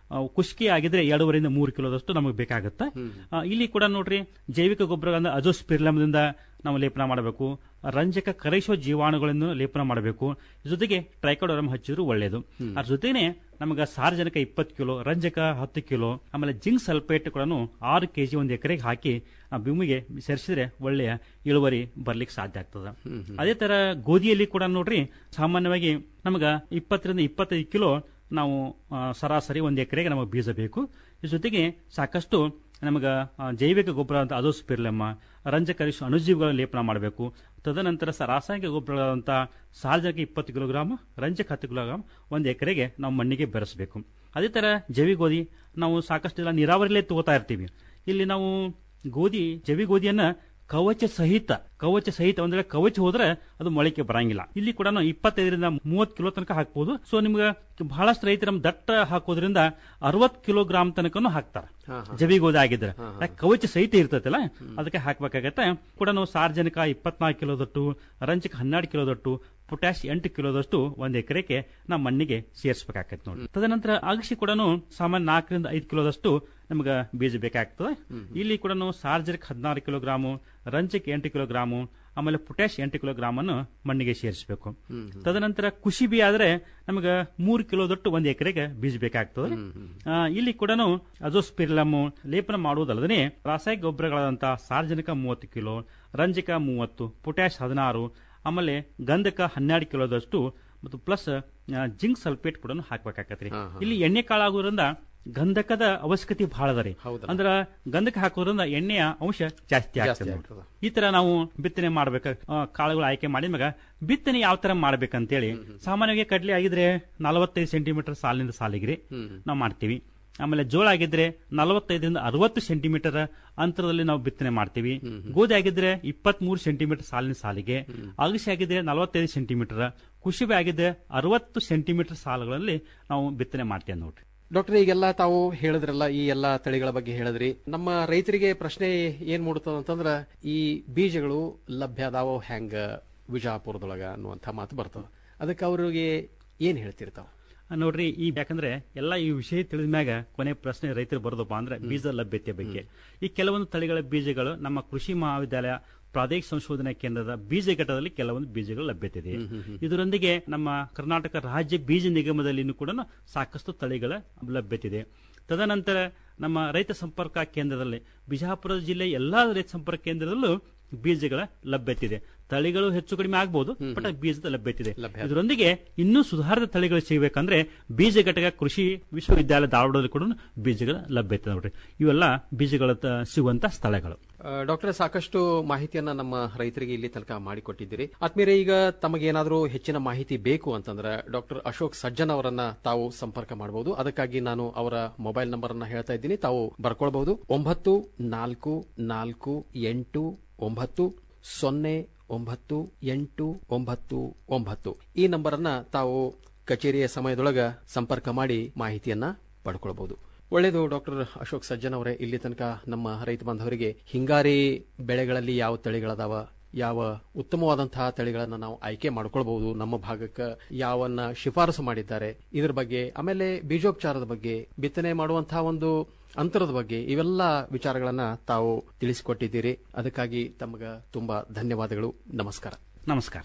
ಆ, ಕುಷ್ಕಿ ಆಗಿದ್ರೆ ಎರಡೂವರೆಯಿಂದ ಮೂರು ಕಿಲೋದಷ್ಟು ನಮಗೆ ಬೇಕಾಗುತ್ತೆ ಆ, ಇಲ್ಲಿ ಕೂಡ ನೋಡ್ರಿ ಜೈವಿಕ ಗೊಬ್ಬರಗಳನ್ನ ಅಜೋಸ್ಪಿರ್ಲಮ್ದಿಂದ ನಾವು ಲೇಪನ ಮಾಡಬೇಕು ರಂಜಕ ಕರಗಿಸುವ ಜೀವಾಣುಗಳನ್ನು ಲೇಪನ ಮಾಡಬೇಕು ಜೊತೆಗೆ ಟ್ರೈಕೋಡರಮ್ ಹಚ್ಚಿದ್ರು ಒಳ್ಳೆಯದು ಅದ್ರ ಜೊತೆನೆ ನಮಗೆ ಸಾರ್ವಜನಿಕ ಇಪ್ಪತ್ತು ಕಿಲೋ ರಂಜಕ ಹತ್ತು ಕಿಲೋ ಆಮೇಲೆ ಜಿಂಕ್ ಸಲ್ಫೇಟ್ ಕೂಡ ಆರು ಕೆಜಿ ಒಂದು ಎಕರೆಗೆ ಹಾಕಿ ಆ ಭೂಮಿಗೆ ಸೇರಿಸಿದ್ರೆ ಒಳ್ಳೆಯ ಇಳುವರಿ ಬರ್ಲಿಕ್ಕೆ ಸಾಧ್ಯ ಆಗ್ತದೆ ಅದೇ ತರ ಗೋಧಿಯಲ್ಲಿ ಕೂಡ ನೋಡ್ರಿ ಸಾಮಾನ್ಯವಾಗಿ ನಮಗ ಇಪ್ಪತ್ತರಿಂದ ಇಪ್ಪತ್ತೈದು ಕಿಲೋ ನಾವು ಆ, ಸರಾಸರಿ ಒಂದು ಎಕರೆಗೆ ನಮಗೆ ಬೀಜ ಬೇಕು ಇದ್ರ ಜೊತೆಗೆ ಸಾಕಷ್ಟು ನಮಗೆ ಜೈವಿಕ ಗೊಬ್ಬರ ಅಂತ ಅದೋಸ್ಪಿರ್ಲೆಮ್ಮ ರಂಜಕರಿಸು ಅಣುಜೀವಿಗಳ ಲೇಪನ ಮಾಡಬೇಕು ತದನಂತರ ಸ ರಾಸಾಯನಿಕ ಗೊಬ್ಬರಗಳಂತ ಸಾರ್ವಜನಿಕ ಇಪ್ಪತ್ತು ಕಿಲೋಗ್ರಾಮ್ ರಂಜಕ ಹತ್ತು ಕಿಲೋಗ್ರಾಮ್ ಒಂದು ಎಕರೆಗೆ ನಾವು ಮಣ್ಣಿಗೆ ಬೆರೆಸಬೇಕು ಅದೇ ತರ ಜೈವಿಕ ಗೋಧಿ ನಾವು ಸಾಕಷ್ಟು ಎಲ್ಲ ನೀರಾವರಿಲೇ ತಗೋತಾ ಇರ್ತೀವಿ ಇಲ್ಲಿ ನಾವು ಗೋಧಿ ಜವಿ ಗೋಧಿಯನ್ನ ಕವಚ ಸಹಿತ ಕವಚ ಸಹಿತ ಒಂದ್ರೆ ಕವಚ ಹೋದ್ರೆ ಅದು ಮೊಳಕೆ ಬರಂಗಿಲ್ಲ ಇಲ್ಲಿ ಕೂಡ ಇಪ್ಪತ್ತೈದರಿಂದ ಮೂವತ್ತು ಕಿಲೋ ತನಕ ಹಾಕ್ಬೋದು ಸೊ ನಿಮ್ಗೆ ಬಹಳಷ್ಟು ರೈತರು ನಮ್ ದಟ್ಟ ಹಾಕೋದ್ರಿಂದ ಅರವತ್ತು ಕಿಲೋಗ್ರಾಮ್ ತನಕನು ಹಾಕ್ತಾರೆ ಜವಿ ಗೋಧಿ ಆಗಿದ್ರೆ ಯಾಕೆ ಕವಚ ಸಹಿತ ಇರ್ತೈತಲ್ಲ ಅದಕ್ಕೆ ಹಾಕ್ಬೇಕಾಗತ್ತೆ ಕೂಡ ನಾವು ಸಾರ್ವಜನಿಕ ಇಪ್ಪತ್ನಾಲ್ಕು ಕಿಲೋದಟ್ಟು ರಂಜಕ ಹನ್ನೆರಡು ಕಿಲೋದಟ್ಟು ಪೊಟ್ಯಾಶ್ ಎಂಟು ಕಿಲೋದಷ್ಟು ಒಂದ್ ಎಕರೆಗೆ ನಮ್ಮ ಮಣ್ಣಿಗೆ ಸೇರಿಸಬೇಕಾಗತ್ತೆ ನೋಡಿ ತದನಂತರ ಅಗಸಿ ಕೂಡ ಸಾಮಾನ್ಯ ನಾಲ್ಕರಿಂದ ಐದು ಕಿಲೋದಷ್ಟು ನಮ್ಗೆ ಬೀಜ ಬೇಕಾಗ್ತದೆ ಇಲ್ಲಿ ಕೂಡ ಸಾರ್ವಜನಿಕ ಹದಿನಾರು ಕಿಲೋಗ್ರಾಮು ರಂಜಕ ಎಂಟು ಕಿಲೋಗ್ರಾಮು ಆಮೇಲೆ ಪೊಟ್ಯಾಶ್ ಎಂಟು ಕಿಲೋಗ್ರಾಮ್ ಅನ್ನು ಮಣ್ಣಿಗೆ ಸೇರಿಸಬೇಕು ತದನಂತರ ಕುಶಿಬಿ ಆದ್ರೆ ನಮಗೆ ಮೂರು ಕಿಲೋದಟ್ಟು ಒಂದು ಎಕರೆಗೆ ಬೀಜ ಬೇಕಾಗ್ತದೆ ಆ, ಇಲ್ಲಿ ಕೂಡ ಅಜೋಸ್ಪಿರ್ಲಮ್ ಲೇಪನ ಮಾಡುವುದಲ್ಲದೆ ರಾಸಾಯನಿಕ ಗೊಬ್ಬರಗಳಾದಂತ ಸಾರ್ವಜನಿಕ ಮೂವತ್ತು ಕಿಲೋ ರಂಜಕ ಮೂವತ್ತು ಪೊಟ್ಯಾಶ್ ಹದಿನಾರು ಆಮೇಲೆ ಗಂಧಕ ಹನ್ನೆರಡು ಕಿಲೋದಷ್ಟು ಮತ್ತು ಪ್ಲಸ್ ಜಿಂಕ್ ಸಲ್ಫೇಟ್ ಕೂಡ ಹಾಕ್ಬೇಕಾಗತ್ರಿ ಇಲ್ಲಿ ಎಣ್ಣೆ ಕಾಳಾಗೋದ್ರಿಂದ ಗಂಧಕದ ಅವಶ್ಯಕತೆ ಬಹಳ ಅದ ರೀ ಅಂದ್ರ ಗಂಧಕ ಹಾಕೋದ್ರಿಂದ ಎಣ್ಣೆಯ ಅಂಶ ಜಾಸ್ತಿ ಆಗ್ತದೆ ನೋಡ್ರಿ. ಈ ತರ ನಾವು ಬಿತ್ತನೆ ಮಾಡ್ಬೇಕ ಆ, ಕಾಳುಗಳು ಆಯ್ಕೆ ಮಾಡಿದ್ಮ್ಯಾಗ ಬಿತ್ತನೆ ಯಾವ ತರ ಮಾಡ್ಬೇಕಂತೇಳಿ ಸಾಮಾನ್ಯವಾಗಿ ಕಡ್ಲಿ ಆಗಿದ್ರೆ ನಲವತ್ತೈದು ಸೆಂಟಿಮೀಟರ್ ಸಾಲಿನಿಂದ ಸಾಲಿಗೆ ನಾವು ಮಾಡ್ತೀವಿ ಆಮೇಲೆ ಜೋಳ ಆಗಿದ್ರೆ ನಲವತ್ತೈದರಿಂದ ಅರವತ್ತು ಸೆಂಟಿಮೀಟರ್ ಅಂತರದಲ್ಲಿ ನಾವು ಬಿತ್ತನೆ ಮಾಡ್ತೀವಿ ಗೋಧಿ ಆಗಿದ್ರೆ ಇಪ್ಪತ್ತ್ ಮೂರು ಸೆಂಟಿಮೀಟರ್ ಸಾಲಿನ ಸಾಲಿಗೆ ಅಗಸಿ ಆಗಿದ್ರೆ ನಲವತ್ತೈದು ಸೆಂಟಿಮೀಟರ್ ಕುಶಿಬೆ ಆಗಿದ್ರೆ ಅರವತ್ತು ಸೆಂಟಿಮೀಟರ್ ಸಾಲುಗಳಲ್ಲಿ ನಾವು ಬಿತ್ತನೆ ಮಾಡ್ತೇವೆ ನೋಡ್ರಿ ಡಾಕ್ಟರ್ ಈಗೆಲ್ಲ ತಾವು ಹೇಳಿದ್ರಲ್ಲ ಈ ಎಲ್ಲಾ ತಳಿಗಳ ಬಗ್ಗೆ ಹೇಳಿದ್ರಿ ನಮ್ಮ ರೈತರಿಗೆ ಪ್ರಶ್ನೆ ಏನ್ ಮೂಡುತ್ತದ ಅಂತಂದ್ರ ಈ ಬೀಜಗಳು ಲಭ್ಯ ಅದಾವ ಹೆಂಗ ವಿಜಾಪುರದೊಳಗ ಅನ್ನುವಂಥ ಮಾತು ಬರ್ತದ ಅದಕ್ಕೆ ಅವ್ರಿಗೆ ಏನ್ ಹೇಳ್ತಿರ್ತಾವ ಆ, ನೋಡ್ರಿ ಈ ಯಾಕಂದ್ರೆ ಎಲ್ಲ ಈ ವಿಷಯ ತಿಳಿದ ಮ್ಯಾಗ ಕೊನೆ ಪ್ರಶ್ನೆ ರೈತರು ಬರೋದಪ್ಪ ಅಂದ್ರೆ ಬೀಜ ಲಭ್ಯತೆ ಬಗ್ಗೆ ಈ ಕೆಲವೊಂದು ತಳಿಗಳ ಬೀಜಗಳು ನಮ್ಮ ಕೃಷಿ ಮಹಾವಿದ್ಯಾಲಯ ಪ್ರಾದೇಶಿಕ ಸಂಶೋಧನಾ ಕೇಂದ್ರದ ಬೀಜ ಘಟಕದಲ್ಲಿ ಕೆಲವೊಂದು ಬೀಜಗಳು ಲಭ್ಯತೆ ಇದೆ ಇದರೊಂದಿಗೆ ನಮ್ಮ ಕರ್ನಾಟಕ ರಾಜ್ಯ ಬೀಜ ನಿಗಮದಲ್ಲಿನೂ ಕೂಡ ಸಾಕಷ್ಟು ತಳಿಗಳ ಲಭ್ಯತೆ ಇದೆ ತದನಂತರ ನಮ್ಮ ರೈತ ಸಂಪರ್ಕ ಕೇಂದ್ರದಲ್ಲಿ ಬಿಜಾಪುರ ಜಿಲ್ಲೆ ಎಲ್ಲಾ ರೈತ ಸಂಪರ್ಕ ಕೇಂದ್ರದಲ್ಲೂ ಬೀಜಗಳ ಲಭ್ಯತೆ ಇದೆ ತಳಿಗಳು ಹೆಚ್ಚು ಕಡಿಮೆ ಆಗಬಹುದು ಬಟ್ ಬೀಜದ ಲಭ್ಯತೆ ಇದೆ ಇದರೊಂದಿಗೆ ಇನ್ನೂ ಸುಧಾರಿತ ತಳಿಗಳು ಸಿಗಬೇಕಂದ್ರೆ ಬೀಜ ಘಟಕ ಕೃಷಿ ವಿಶ್ವವಿದ್ಯಾಲಯ ಧಾರವಾಡದಲ್ಲಿ ಕೂಡ ಬೀಜಗಳ ಲಭ್ಯತೆ ನೋಡ್ರಿ ಇವೆಲ್ಲ ಬೀಜಗಳ ತ- ಸಿಗುವಂತ ಸ್ಥಳಗಳು ಆ, ಡಾಕ್ಟರ್ ಸಾಕಷ್ಟು ಮಾಹಿತಿಯನ್ನ ನಮ್ಮ ರೈತರಿಗೆ ಇಲ್ಲಿ ತನಕ ಮಾಡಿಕೊಟ್ಟಿದ್ದೀರಿ ಆತ್ಮೀಯರೇ ಈಗ ತಮಗೇನಾದರೂ ಹೆಚ್ಚಿನ ಮಾಹಿತಿ ಬೇಕು ಅಂತಂದ್ರೆ ಡಾಕ್ಟರ್ ಅಶೋಕ್ ಸಜ್ಜನ್ ಅವರನ್ನ ತಾವು ಸಂಪರ್ಕ ಮಾಡಬಹುದು ಅದಕ್ಕಾಗಿ ನಾನು ಅವರ ಮೊಬೈಲ್ ನಂಬರ್ ಅನ್ನ ಹೇಳ್ತಾ ಇದ್ದೀನಿ ತಾವು ಬರ್ಕೊಳ್ಬಹುದು ಒಂಬತ್ತು ನಾಲ್ಕು ನಾಲ್ಕು ಎಂಟು ಒಂಬತ್ತು ಸೊನ್ನೆ ಒಂಬತ್ತು ಎಂಟು ಒಂಬತ್ತು ಒಂಬತ್ತು ಈ ನಂಬರ್ ಅನ್ನ ತಾವು ಕಚೇರಿಯ ಸಮಯದೊಳಗ ಸಂಪರ್ಕ ಮಾಡಿ ಮಾಹಿತಿಯನ್ನ ಪಡ್ಕೊಳ್ಬಹುದು ಒಳ್ಳೆಯದು ಡಾಕ್ಟರ್ ಅಶೋಕ್ ಸಜ್ಜನ್ ಅವರೇ ಇಲ್ಲಿ ತನಕ ನಮ್ಮ ರೈತ ಬಾಂಧವರಿಗೆ ಹಿಂಗಾರಿ ಬೆಳೆಗಳಲ್ಲಿ ಯಾವ ತಳಿಗಳದಾವ ಯಾವ ಉತ್ತಮವಾದಂತಹ ತಳಿಗಳನ್ನ ನಾವು ಆಯ್ಕೆ ಮಾಡ್ಕೊಳ್ಬಹುದು ನಮ್ಮ ಭಾಗಕ್ಕೆ ಯಾವನ್ನ ಶಿಫಾರಸು ಮಾಡಿದ್ದಾರೆ ಇದ್ರ ಬಗ್ಗೆ ಆಮೇಲೆ ಬೀಜೋಪಚಾರದ ಬಗ್ಗೆ ಬಿತ್ತನೆ ಮಾಡುವಂತಹ ಒಂದು ಅಂತರದ ಬಗ್ಗೆ ಇವೆಲ್ಲ ವಿಚಾರಗಳನ್ನ ತಾವು ತಿಳಿಸಿಕೊಟ್ಟಿದ್ದೀರಿ ಅದಕ್ಕಾಗಿ ತಮಗ ತುಂಬಾ ಧನ್ಯವಾದಗಳು ನಮಸ್ಕಾರ ನಮಸ್ಕಾರ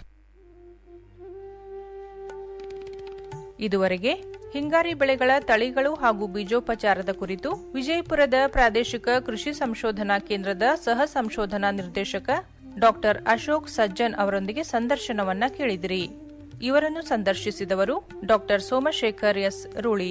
ಇದುವರೆಗೆ ಹಿಂಗಾರಿ ಬೆಳೆಗಳ ತಳಿಗಳು ಹಾಗೂ ಬೀಜೋಪಚಾರದ ಕುರಿತು ವಿಜಯಪುರದ ಪ್ರಾದೇಶಿಕ ಕೃಷಿ ಸಂಶೋಧನಾ ಕೇಂದ್ರದ ಸಹ ಸಂಶೋಧನಾ ನಿರ್ದೇಶಕ ಡಾಕ್ಟರ್ ಅಶೋಕ್ ಸಜ್ಜನ್ ಅವರೊಂದಿಗೆ ಸಂದರ್ಶನವನ್ನ ಕೇಳಿದಿರಿ ಇವರನ್ನು ಸಂದರ್ಶಿಸಿದವರು ಡಾಕ್ಟರ್ ಸೋಮಶೇಖರ್ ಎಸ್ ರೂಳಿ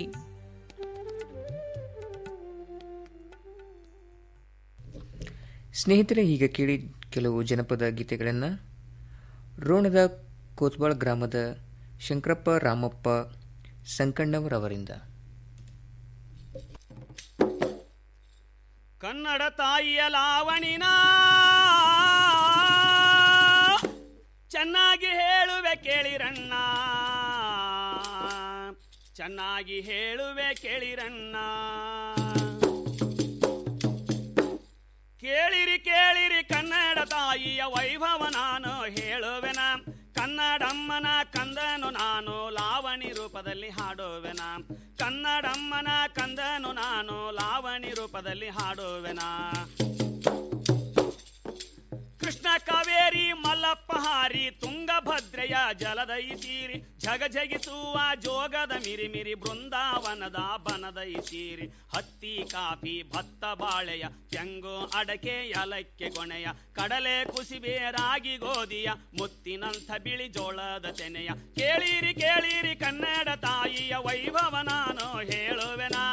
ಸ್ನೇಹಿತರೆ ಈಗ ಕೇಳಿ ಕೆಲವು ಜನಪದ ಗೀತೆಗಳನ್ನು ರೋಣದ ಕೋತ್ಬಾಳ್ ಗ್ರಾಮದ ಶಂಕರಪ್ಪ ರಾಮಪ್ಪ ಸಂಕಣ್ಣವರವರಿಂದ ಕನ್ನಡ ತಾಯಿಯ ಲಾವಣಿನ ಚೆನ್ನಾಗಿ ಹೇಳುವೆ ಕೇಳಿರಣ್ಣ ಚೆನ್ನಾಗಿ ಹೇಳುವೆ ಕೇಳಿರಣ್ಣ ಕೇಳಿರಿ ಕೇಳಿರಿ ಕನ್ನಡ ತಾಯಿಯ ವೈಭವ ನಾನು ಹೇಳುವೆನ ಕನ್ನಡಮ್ಮನ ಕಂದನು ನಾನು ಲಾವಣಿ ರೂಪದಲ್ಲಿ ಹಾಡುವೆನ ಕನ್ನಡಮ್ಮನ ಕಂದನು ರೂಪದಲ್ಲಿ ಹಾಡುವೆನಾ ಕೃಷ್ಣ ಕಾವೇರಿ ಮಲ್ಲಪ್ಪ ಹಾರಿ ತುಂಗಭದ್ರೆಯ ಜಲದೈಸೀರಿ ಝಗಝಗಿಸುವ ಜೋಗದ ಮಿರಿಮಿರಿ ಬೃಂದಾವನದ ಬನದೈಸೀರಿ ಹತ್ತಿ ಕಾಫಿ ಭತ್ತ ಬಾಳೆಯ ತೆಂಗು ಅಡಕೆ ಏಲಕ್ಕೆ ಗೊಣೆಯ ಕಡಲೆ ಕುಸಿಬೆ ರಾಗಿ ಗೋಧಿಯ ಮುತ್ತಿನಂಥ ಬಿಳಿ ಜೋಳದ ತೆನೆಯ ಕೇಳಿರಿ ಕೇಳಿರಿ ಕನ್ನಡ ತಾಯಿಯ ವೈಭವ ನಾನು ಹೇಳುವೆನಾ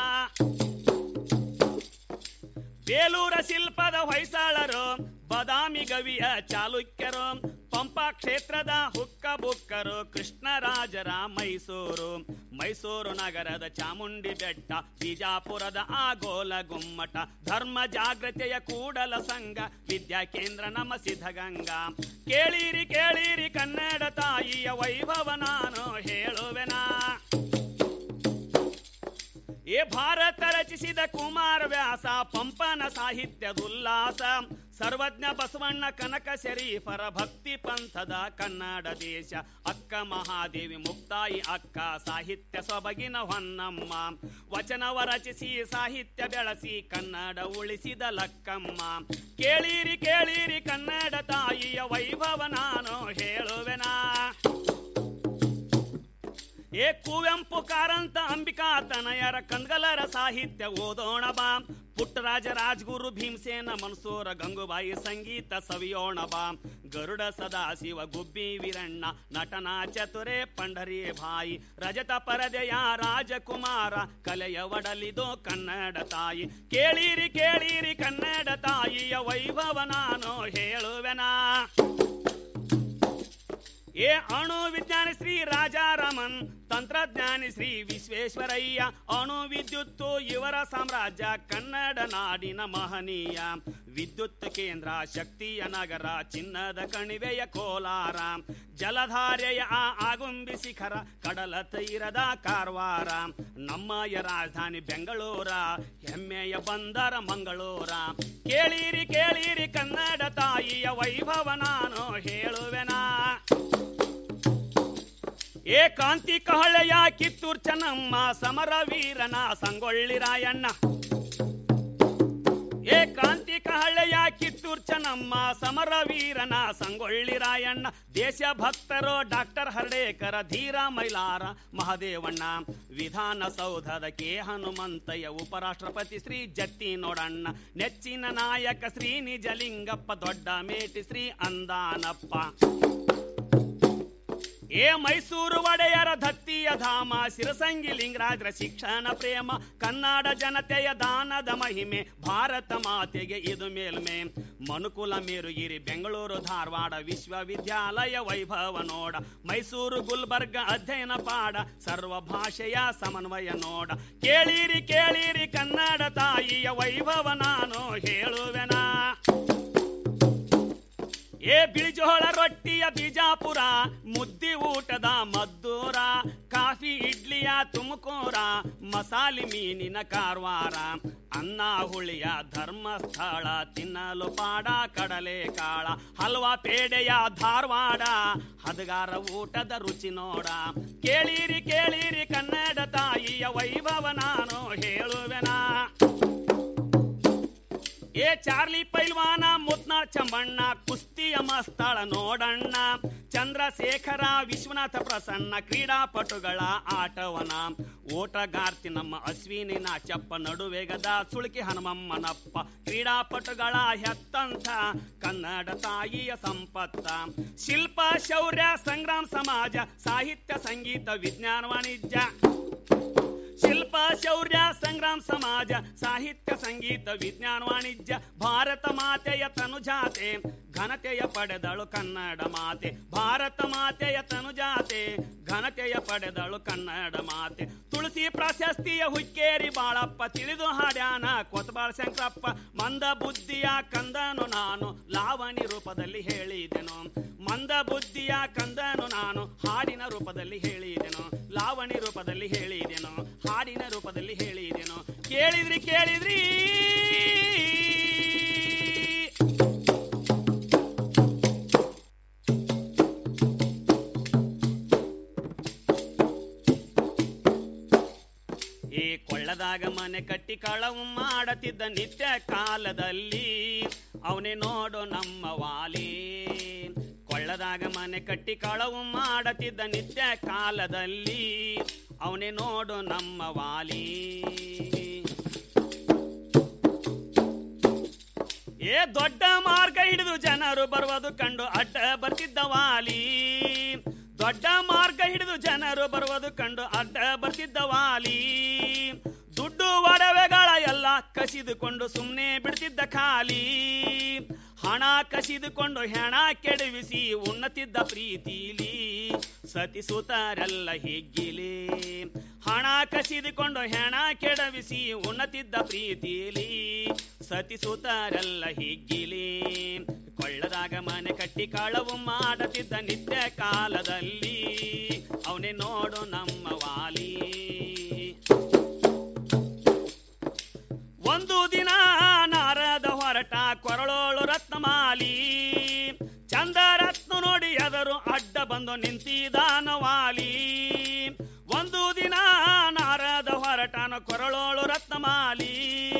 ಬೇಲೂರ ಶಿಲ್ಪದ ಹೊಯ್ಸಾಳರು ಬದಾಮಿ ಗವಿಯ ಚಾಲುಕ್ಯರು ಪಂಪ ಕ್ಷೇತ್ರದ ಹುಕ್ಕ ಬುಕ್ಕರು ಕೃಷ್ಣರಾಜರ ಮೈಸೂರು ಮೈಸೂರು ನಗರದ ಚಾಮುಂಡಿ ಬೆಟ್ಟ ಬಿಜಾಪುರದ ಆಗೋಲ ಗುಮ್ಮಟ ಧರ್ಮ ಜಾಗೃತಿಯ ಕೂಡಲ ಸಂಘ ವಿದ್ಯಾ ಕೇಂದ್ರ ನಮ್ಮ ಸಿದ್ಧಗಂಗಾ ಕೇಳಿರಿ ಕೇಳಿರಿ ಕನ್ನಡ ತಾಯಿಯ ವೈಭವ ನಾನು ಹೇಳುವೆನಾ ಏ ಭಾರತ ರಚಿಸಿದ ಕುಮಾರ ವ್ಯಾಸ ಪಂಪನ ಸಾಹಿತ್ಯದುಲ್ಲಾಸ ಸರ್ವಜ್ಞ ಬಸವಣ್ಣ ಕನಕ ಶರೀಫರ ಭಕ್ತಿ ಪಂಥದ ಕನ್ನಡ ದೇಶ ಅಕ್ಕ ಮಹಾದೇವಿ ಮುಕ್ತಾಯಿ ಅಕ್ಕ ಸಾಹಿತ್ಯ ಸೊಬಗಿನ ಹೊನ್ನಮ್ಮ ವಚನವ ರಚಿಸಿ ಸಾಹಿತ್ಯ ಬೆಳೆಸಿ ಕನ್ನಡ ಉಳಿಸಿದ ಲಕ್ಕಮ್ಮ ಕೇಳಿರಿ ಕೇಳಿರಿ ಕನ್ನಡ ತಾಯಿಯ ವೈಭವ ನಾನು ಹೇಳುವೆನಾ ಏ ಕುವೆಂಪು ಕಾರಂತ ಅಂಬಿಕಾ ತನಯರ ಕಂದಗಲರ ಸಾಹಿತ್ಯ ಓದೋಣ ಬಾ ಪುಟ್ಟರಾಜ ರಾಜ್ಗುರು ಭೀಮಸೇನ ಮನ್ಸೂರ ಗಂಗುಬಾಯಿ ಸಂಗೀತ ಸವಿಯೋಣ ಬಾ ಗರುಡ ಸದಾಶಿವ ಗುಬ್ಬಿ ವೀರಣ್ಣ ನಟನ ಚತುರೆ ಪಂಡರಿ ಭಾಯಿ ರಜತ ಪರದೆಯ ರಾಜಕುಮಾರ ಕಲೆಯ ಒಡಲಿದು ಕನ್ನಡ ತಾಯಿ ಕೇಳಿರಿ ಕೇಳಿರಿ ಕನ್ನಡ ತಾಯಿಯ ವೈಭವ ನಾನು ಹೇಳುವೆನಾ ಏ ಅಣು ವಿಜ್ಞಾನಿ ಶ್ರೀ ರಾಜಾರಾಮನ್ ತಂತ್ರಜ್ಞಾನಿ ಶ್ರೀ ವಿಶ್ವೇಶ್ವರಯ್ಯ ಅಣು ವಿದ್ಯುತ್ತು ಇವರ ಸಾಮ್ರಾಜ್ಯ ಕನ್ನಡ ನಾಡಿನ ಮಹನೀಯ ವಿದ್ಯುತ್ ಕೇಂದ್ರ ಶಕ್ತಿಯ ನಗರ ಚಿನ್ನದ ಕಣಿವೆಯ ಕೋಲಾರ ಜಲಧಾರೆಯ ಆ ಆಗುಂಬಿ ಶಿಖರ ಕಡಲ ತೀರದ ಕಾರವಾರ ನಮ್ಮಯ ರಾಜಧಾನಿ ಬೆಂಗಳೂರ ಹೆಮ್ಮೆಯ ಬಂದರ ಮಂಗಳೂರ ಕೇಳಿರಿ ಕೇಳಿರಿ ಕನ್ನಡ ತಾಯಿಯ ವೈಭವ ನಾನು ಹೇಳುವೆನಾ ಏ ಕಾಂತಿ ಕಹಳೆಯ ಕಿತ್ತೂರ್ ಚೆನ್ನಮ್ಮ ಸಮರ ವೀರನ ಸಂಗೊಳ್ಳಿ ರಾಯಣ್ಣ ಏ ಕಾಂತಿ ಕಹಳೆಯ ಕಿತ್ತೂರ್ ಚೆನ್ನಮ್ಮ ಸಮರ ವೀರನ ಸಂಗೊಳ್ಳಿ ರಾಯಣ್ಣ ದೇಶ ಭಕ್ತರು ಡಾಕ್ಟರ್ ಹರ್ಡೇಕರ ಧೀರ ಮೈಲಾರ ಮಹದೇವಣ್ಣ ವಿಧಾನಸೌಧದ ಕೆ ಹನುಮಂತಯ್ಯ ಉಪರಾಷ್ಟ್ರಪತಿ ಶ್ರೀ ಜತ್ತಿ ನೋಡಣ್ಣ ನೆಚ್ಚಿನ ನಾಯಕ ಶ್ರೀ ನಿಜಲಿಂಗಪ್ಪ ದೊಡ್ಡ ಮೇಟಿ ಶ್ರೀ ಅಂದಾನಪ್ಪ ಏ ಮೈಸೂರು ಒಡೆಯರ ದತ್ತಿಯ ಧಾಮ ಶಿರಸಂಗಿ ಲಿಂಗರಾಜರ ಶಿಕ್ಷಣ ಪ್ರೇಮ ಕನ್ನಡ ಜನತೆಯ ದಾನದ ಮಹಿಮೆ ಭಾರತ ಮಾತೆಗೆ ಇದು ಮೇಲ್ಮೆ ಮನುಕುಲ ಮೇರುಗಿರಿ ಬೆಂಗಳೂರು ಧಾರವಾಡ ವಿಶ್ವವಿದ್ಯಾಲಯ ವೈಭವ ನೋಡ ಮೈಸೂರು ಗುಲ್ಬರ್ಗ ಅಧ್ಯಯನ ಪಾಡ ಸರ್ವ ಭಾಷೆಯ ಸಮನ್ವಯ ನೋಡ ಕೇಳಿರಿ ಕೇಳಿರಿ ಕನ್ನಡ ತಾಯಿಯ ವೈಭವ ನಾನು ಹೇಳುವೆನಾ ಏ ಬಿಳಿಜೋಳ ರೊಟ್ಟಿಯ ಬಿಜಾಪುರ ಮುದ್ದಿ ಊಟದ ಮದ್ದೂರ ಕಾಫಿ ಇಡ್ಲಿಯ ತುಮಕೂರ ಮಸಾಲಿ ಮೀನಿನ ಕಾರವಾರ ಅನ್ನ ಹುಳಿಯ ಧರ್ಮಸ್ಥಳ ತಿನ್ನಲು ಪಾಡ ಕಡಲೆ ಕಾಳ ಹಲ್ವಾ ಪೇಡೆಯ ಧಾರವಾಡ ಹದಗಾರ ಊಟದ ರುಚಿ ನೋಡ ಕೇಳಿರಿ ಕೇಳಿರಿ ಕನ್ನಡ ತಾಯಿಯ ವೈಭವ ನಾನು ಹೇಳುವೆನಾ ಏ ಚಾರ್ಲಿ ಪೈಲ್ವಾನ ಮುತ್ನಾಳ್ ಚಂಬಣ್ಣ ಕುಸ್ತಿಯ ಮಸ್ತಳ ನೋಡಣ್ಣ ಚಂದ್ರಶೇಖರ ವಿಶ್ವನಾಥ ಪ್ರಸನ್ನ ಕ್ರೀಡಾಪಟುಗಳ ಆಟವನ ಓಟಗಾರ್ತಿ ನಮ್ಮ ಅಶ್ವಿನಿನ ಚಪ್ಪ ನಡುವೆಗದ ಸುಳುಕಿ ಹನುಮಮ್ಮನಪ್ಪ ಕ್ರೀಡಾಪಟುಗಳ ಹೆತ್ತಂಥ ಕನ್ನಡ ತಾಯಿಯ ಸಂಪತ್ತ ಶಿಲ್ಪ ಶೌರ್ಯ ಸಂಗ್ರಾಮ ಸಮಾಜ ಸಾಹಿತ್ಯ ಸಂಗೀತ ವಿಜ್ಞಾನ ವಾಣಿಜ್ಯ ಶಿಲ್ಪ ಶೌರ್ಯ ಸಂಗ್ರಾಮ ಸಮಾಜ ಸಾಹಿತ್ಯ ಸಂಗೀತ ವಿಜ್ಞಾನ ವಾಣಿಜ್ಯ ಭಾರತ ಮಾತೆಯ ತನುಜಾತೆ ಘನತೆಯ ಪಡೆದಳು ಕನ್ನಡ ಮಾತೆ ಭಾರತ ಮಾತೆಯ ತನುಜಾತೆ ಘನತೆಯ ಪಡೆದಳು ಕನ್ನಡ ಮಾತೆ ತುಳಸಿ ಪ್ರಶಸ್ತಿಯ ಹುಕ್ಕೇರಿ ಬಾಳಪ್ಪ ತಿಳಿದು ಹಾಡ್ಯಾನ ಕೊತಬಾಳ ಶಂಕರಪ್ಪ ಮಂದ ಬುದ್ಧಿಯ ಕಂದನು ನಾನು ಲಾವಣಿ ರೂಪದಲ್ಲಿ ಹೇಳಿದೆನು ಮಂದ ಬುದ್ಧಿಯ ಕಂದನು ನಾನು ಹಾಡಿನ ರೂಪದಲ್ಲಿ ಹೇಳಿದೆನು ಲಾವಣಿ ರೂಪದಲ್ಲಿ ಹೇಳಿದೆನು ಹಾಡಿನ ರೂಪದಲ್ಲಿ ಹೇಳಿದೆನು ಕೇಳಿದ್ರಿ ಕೇಳಿದ್ರಿ ಈ ಕೊಳ್ಳದಾಗ ಮನೆ ಮನೆ ಕಟ್ಟಿ ಕಳವು ಮಾಡತಿದ್ದ ನಿತ್ಯ ಕಾಲದಲ್ಲಿ ಅವನೇ ನೋಡು ನಮ್ಮ ವಾಲಿ ಕೊಳ್ಳದಾಗ ಮನೆ ಕಟ್ಟಿ ಕಳವು ಮಾಡತಿದ್ದ ನಿತ್ಯ ಕಾಲದಲ್ಲಿ ಅವನೇ ನೋಡು ನಮ್ಮ ವಾಲಿ ಏ ದೊಡ್ಡ ಮಾರ್ಗ ಹಿಡಿದು ಜನರು ಬರುವುದು ಕಂಡು ಅಡ್ಡ ಬರ್ತಿದ್ದ ವಾಲಿ ದೊಡ್ಡ ಮಾರ್ಗ ಹಿಡಿದು ಜನರು ಬರುವುದು ಕಂಡು ಅಡ್ಡ ಬರ್ತಿದ್ದ ವಾಲಿ ದುಡ್ಡು ಒಡವೆಗಳ ಎಲ್ಲ ಕಸಿದುಕೊಂಡು ಸುಮ್ಮನೆ ಬಿಡ್ತಿದ್ದ ಖಾಲಿ ಹಣ ಕಸಿದುಕೊಂಡು ಹೆಣ ಕೆಡವಿಸಿ ಉಣ್ಣತಿದ್ದ ಪ್ರೀತಿಲಿ ಸತಿಸುತ್ತಾರೆಲ್ಲ ಹಿಗ್ಗಿಲಿ ಹಣ ಕಸಿದುಕೊಂಡು ಹೆಣ ಕೆಡವಿಸಿ ಉಣ್ಣತಿದ್ದ ಪ್ರೀತಿಲಿ ಸತಿಸುತ್ತಾರೆಲ್ಲ ಹಿಗ್ಗಿಲಿ ಕೊಳ್ಳದಾಗ ಮನೆ ಕಟ್ಟಿ ಕಳವು ಮಾಡತಿದ್ದ ನಿತ್ಯ ಕಾಲದಲ್ಲಿ ಅವನೇ ನೋಡು ನಮ್ಮ ವಾಲಿ ಒಂದು ದಿನ ನಾರದ ಹೊರಟ ಕೊರಳೋಳು ರತ್ನಮಾಲಿ ಚಂದ ರತ್ನ ನೋಡಿ ಎದರು ಅಡ್ಡ ಬಂದು ನಿಂತಿದಾನ ವಾಲಿ ಒಂದು ದಿನ ನಾರದ ಹೊರಟನ ಕೊರಳೋಳು ರತ್ನಮಾಲಿ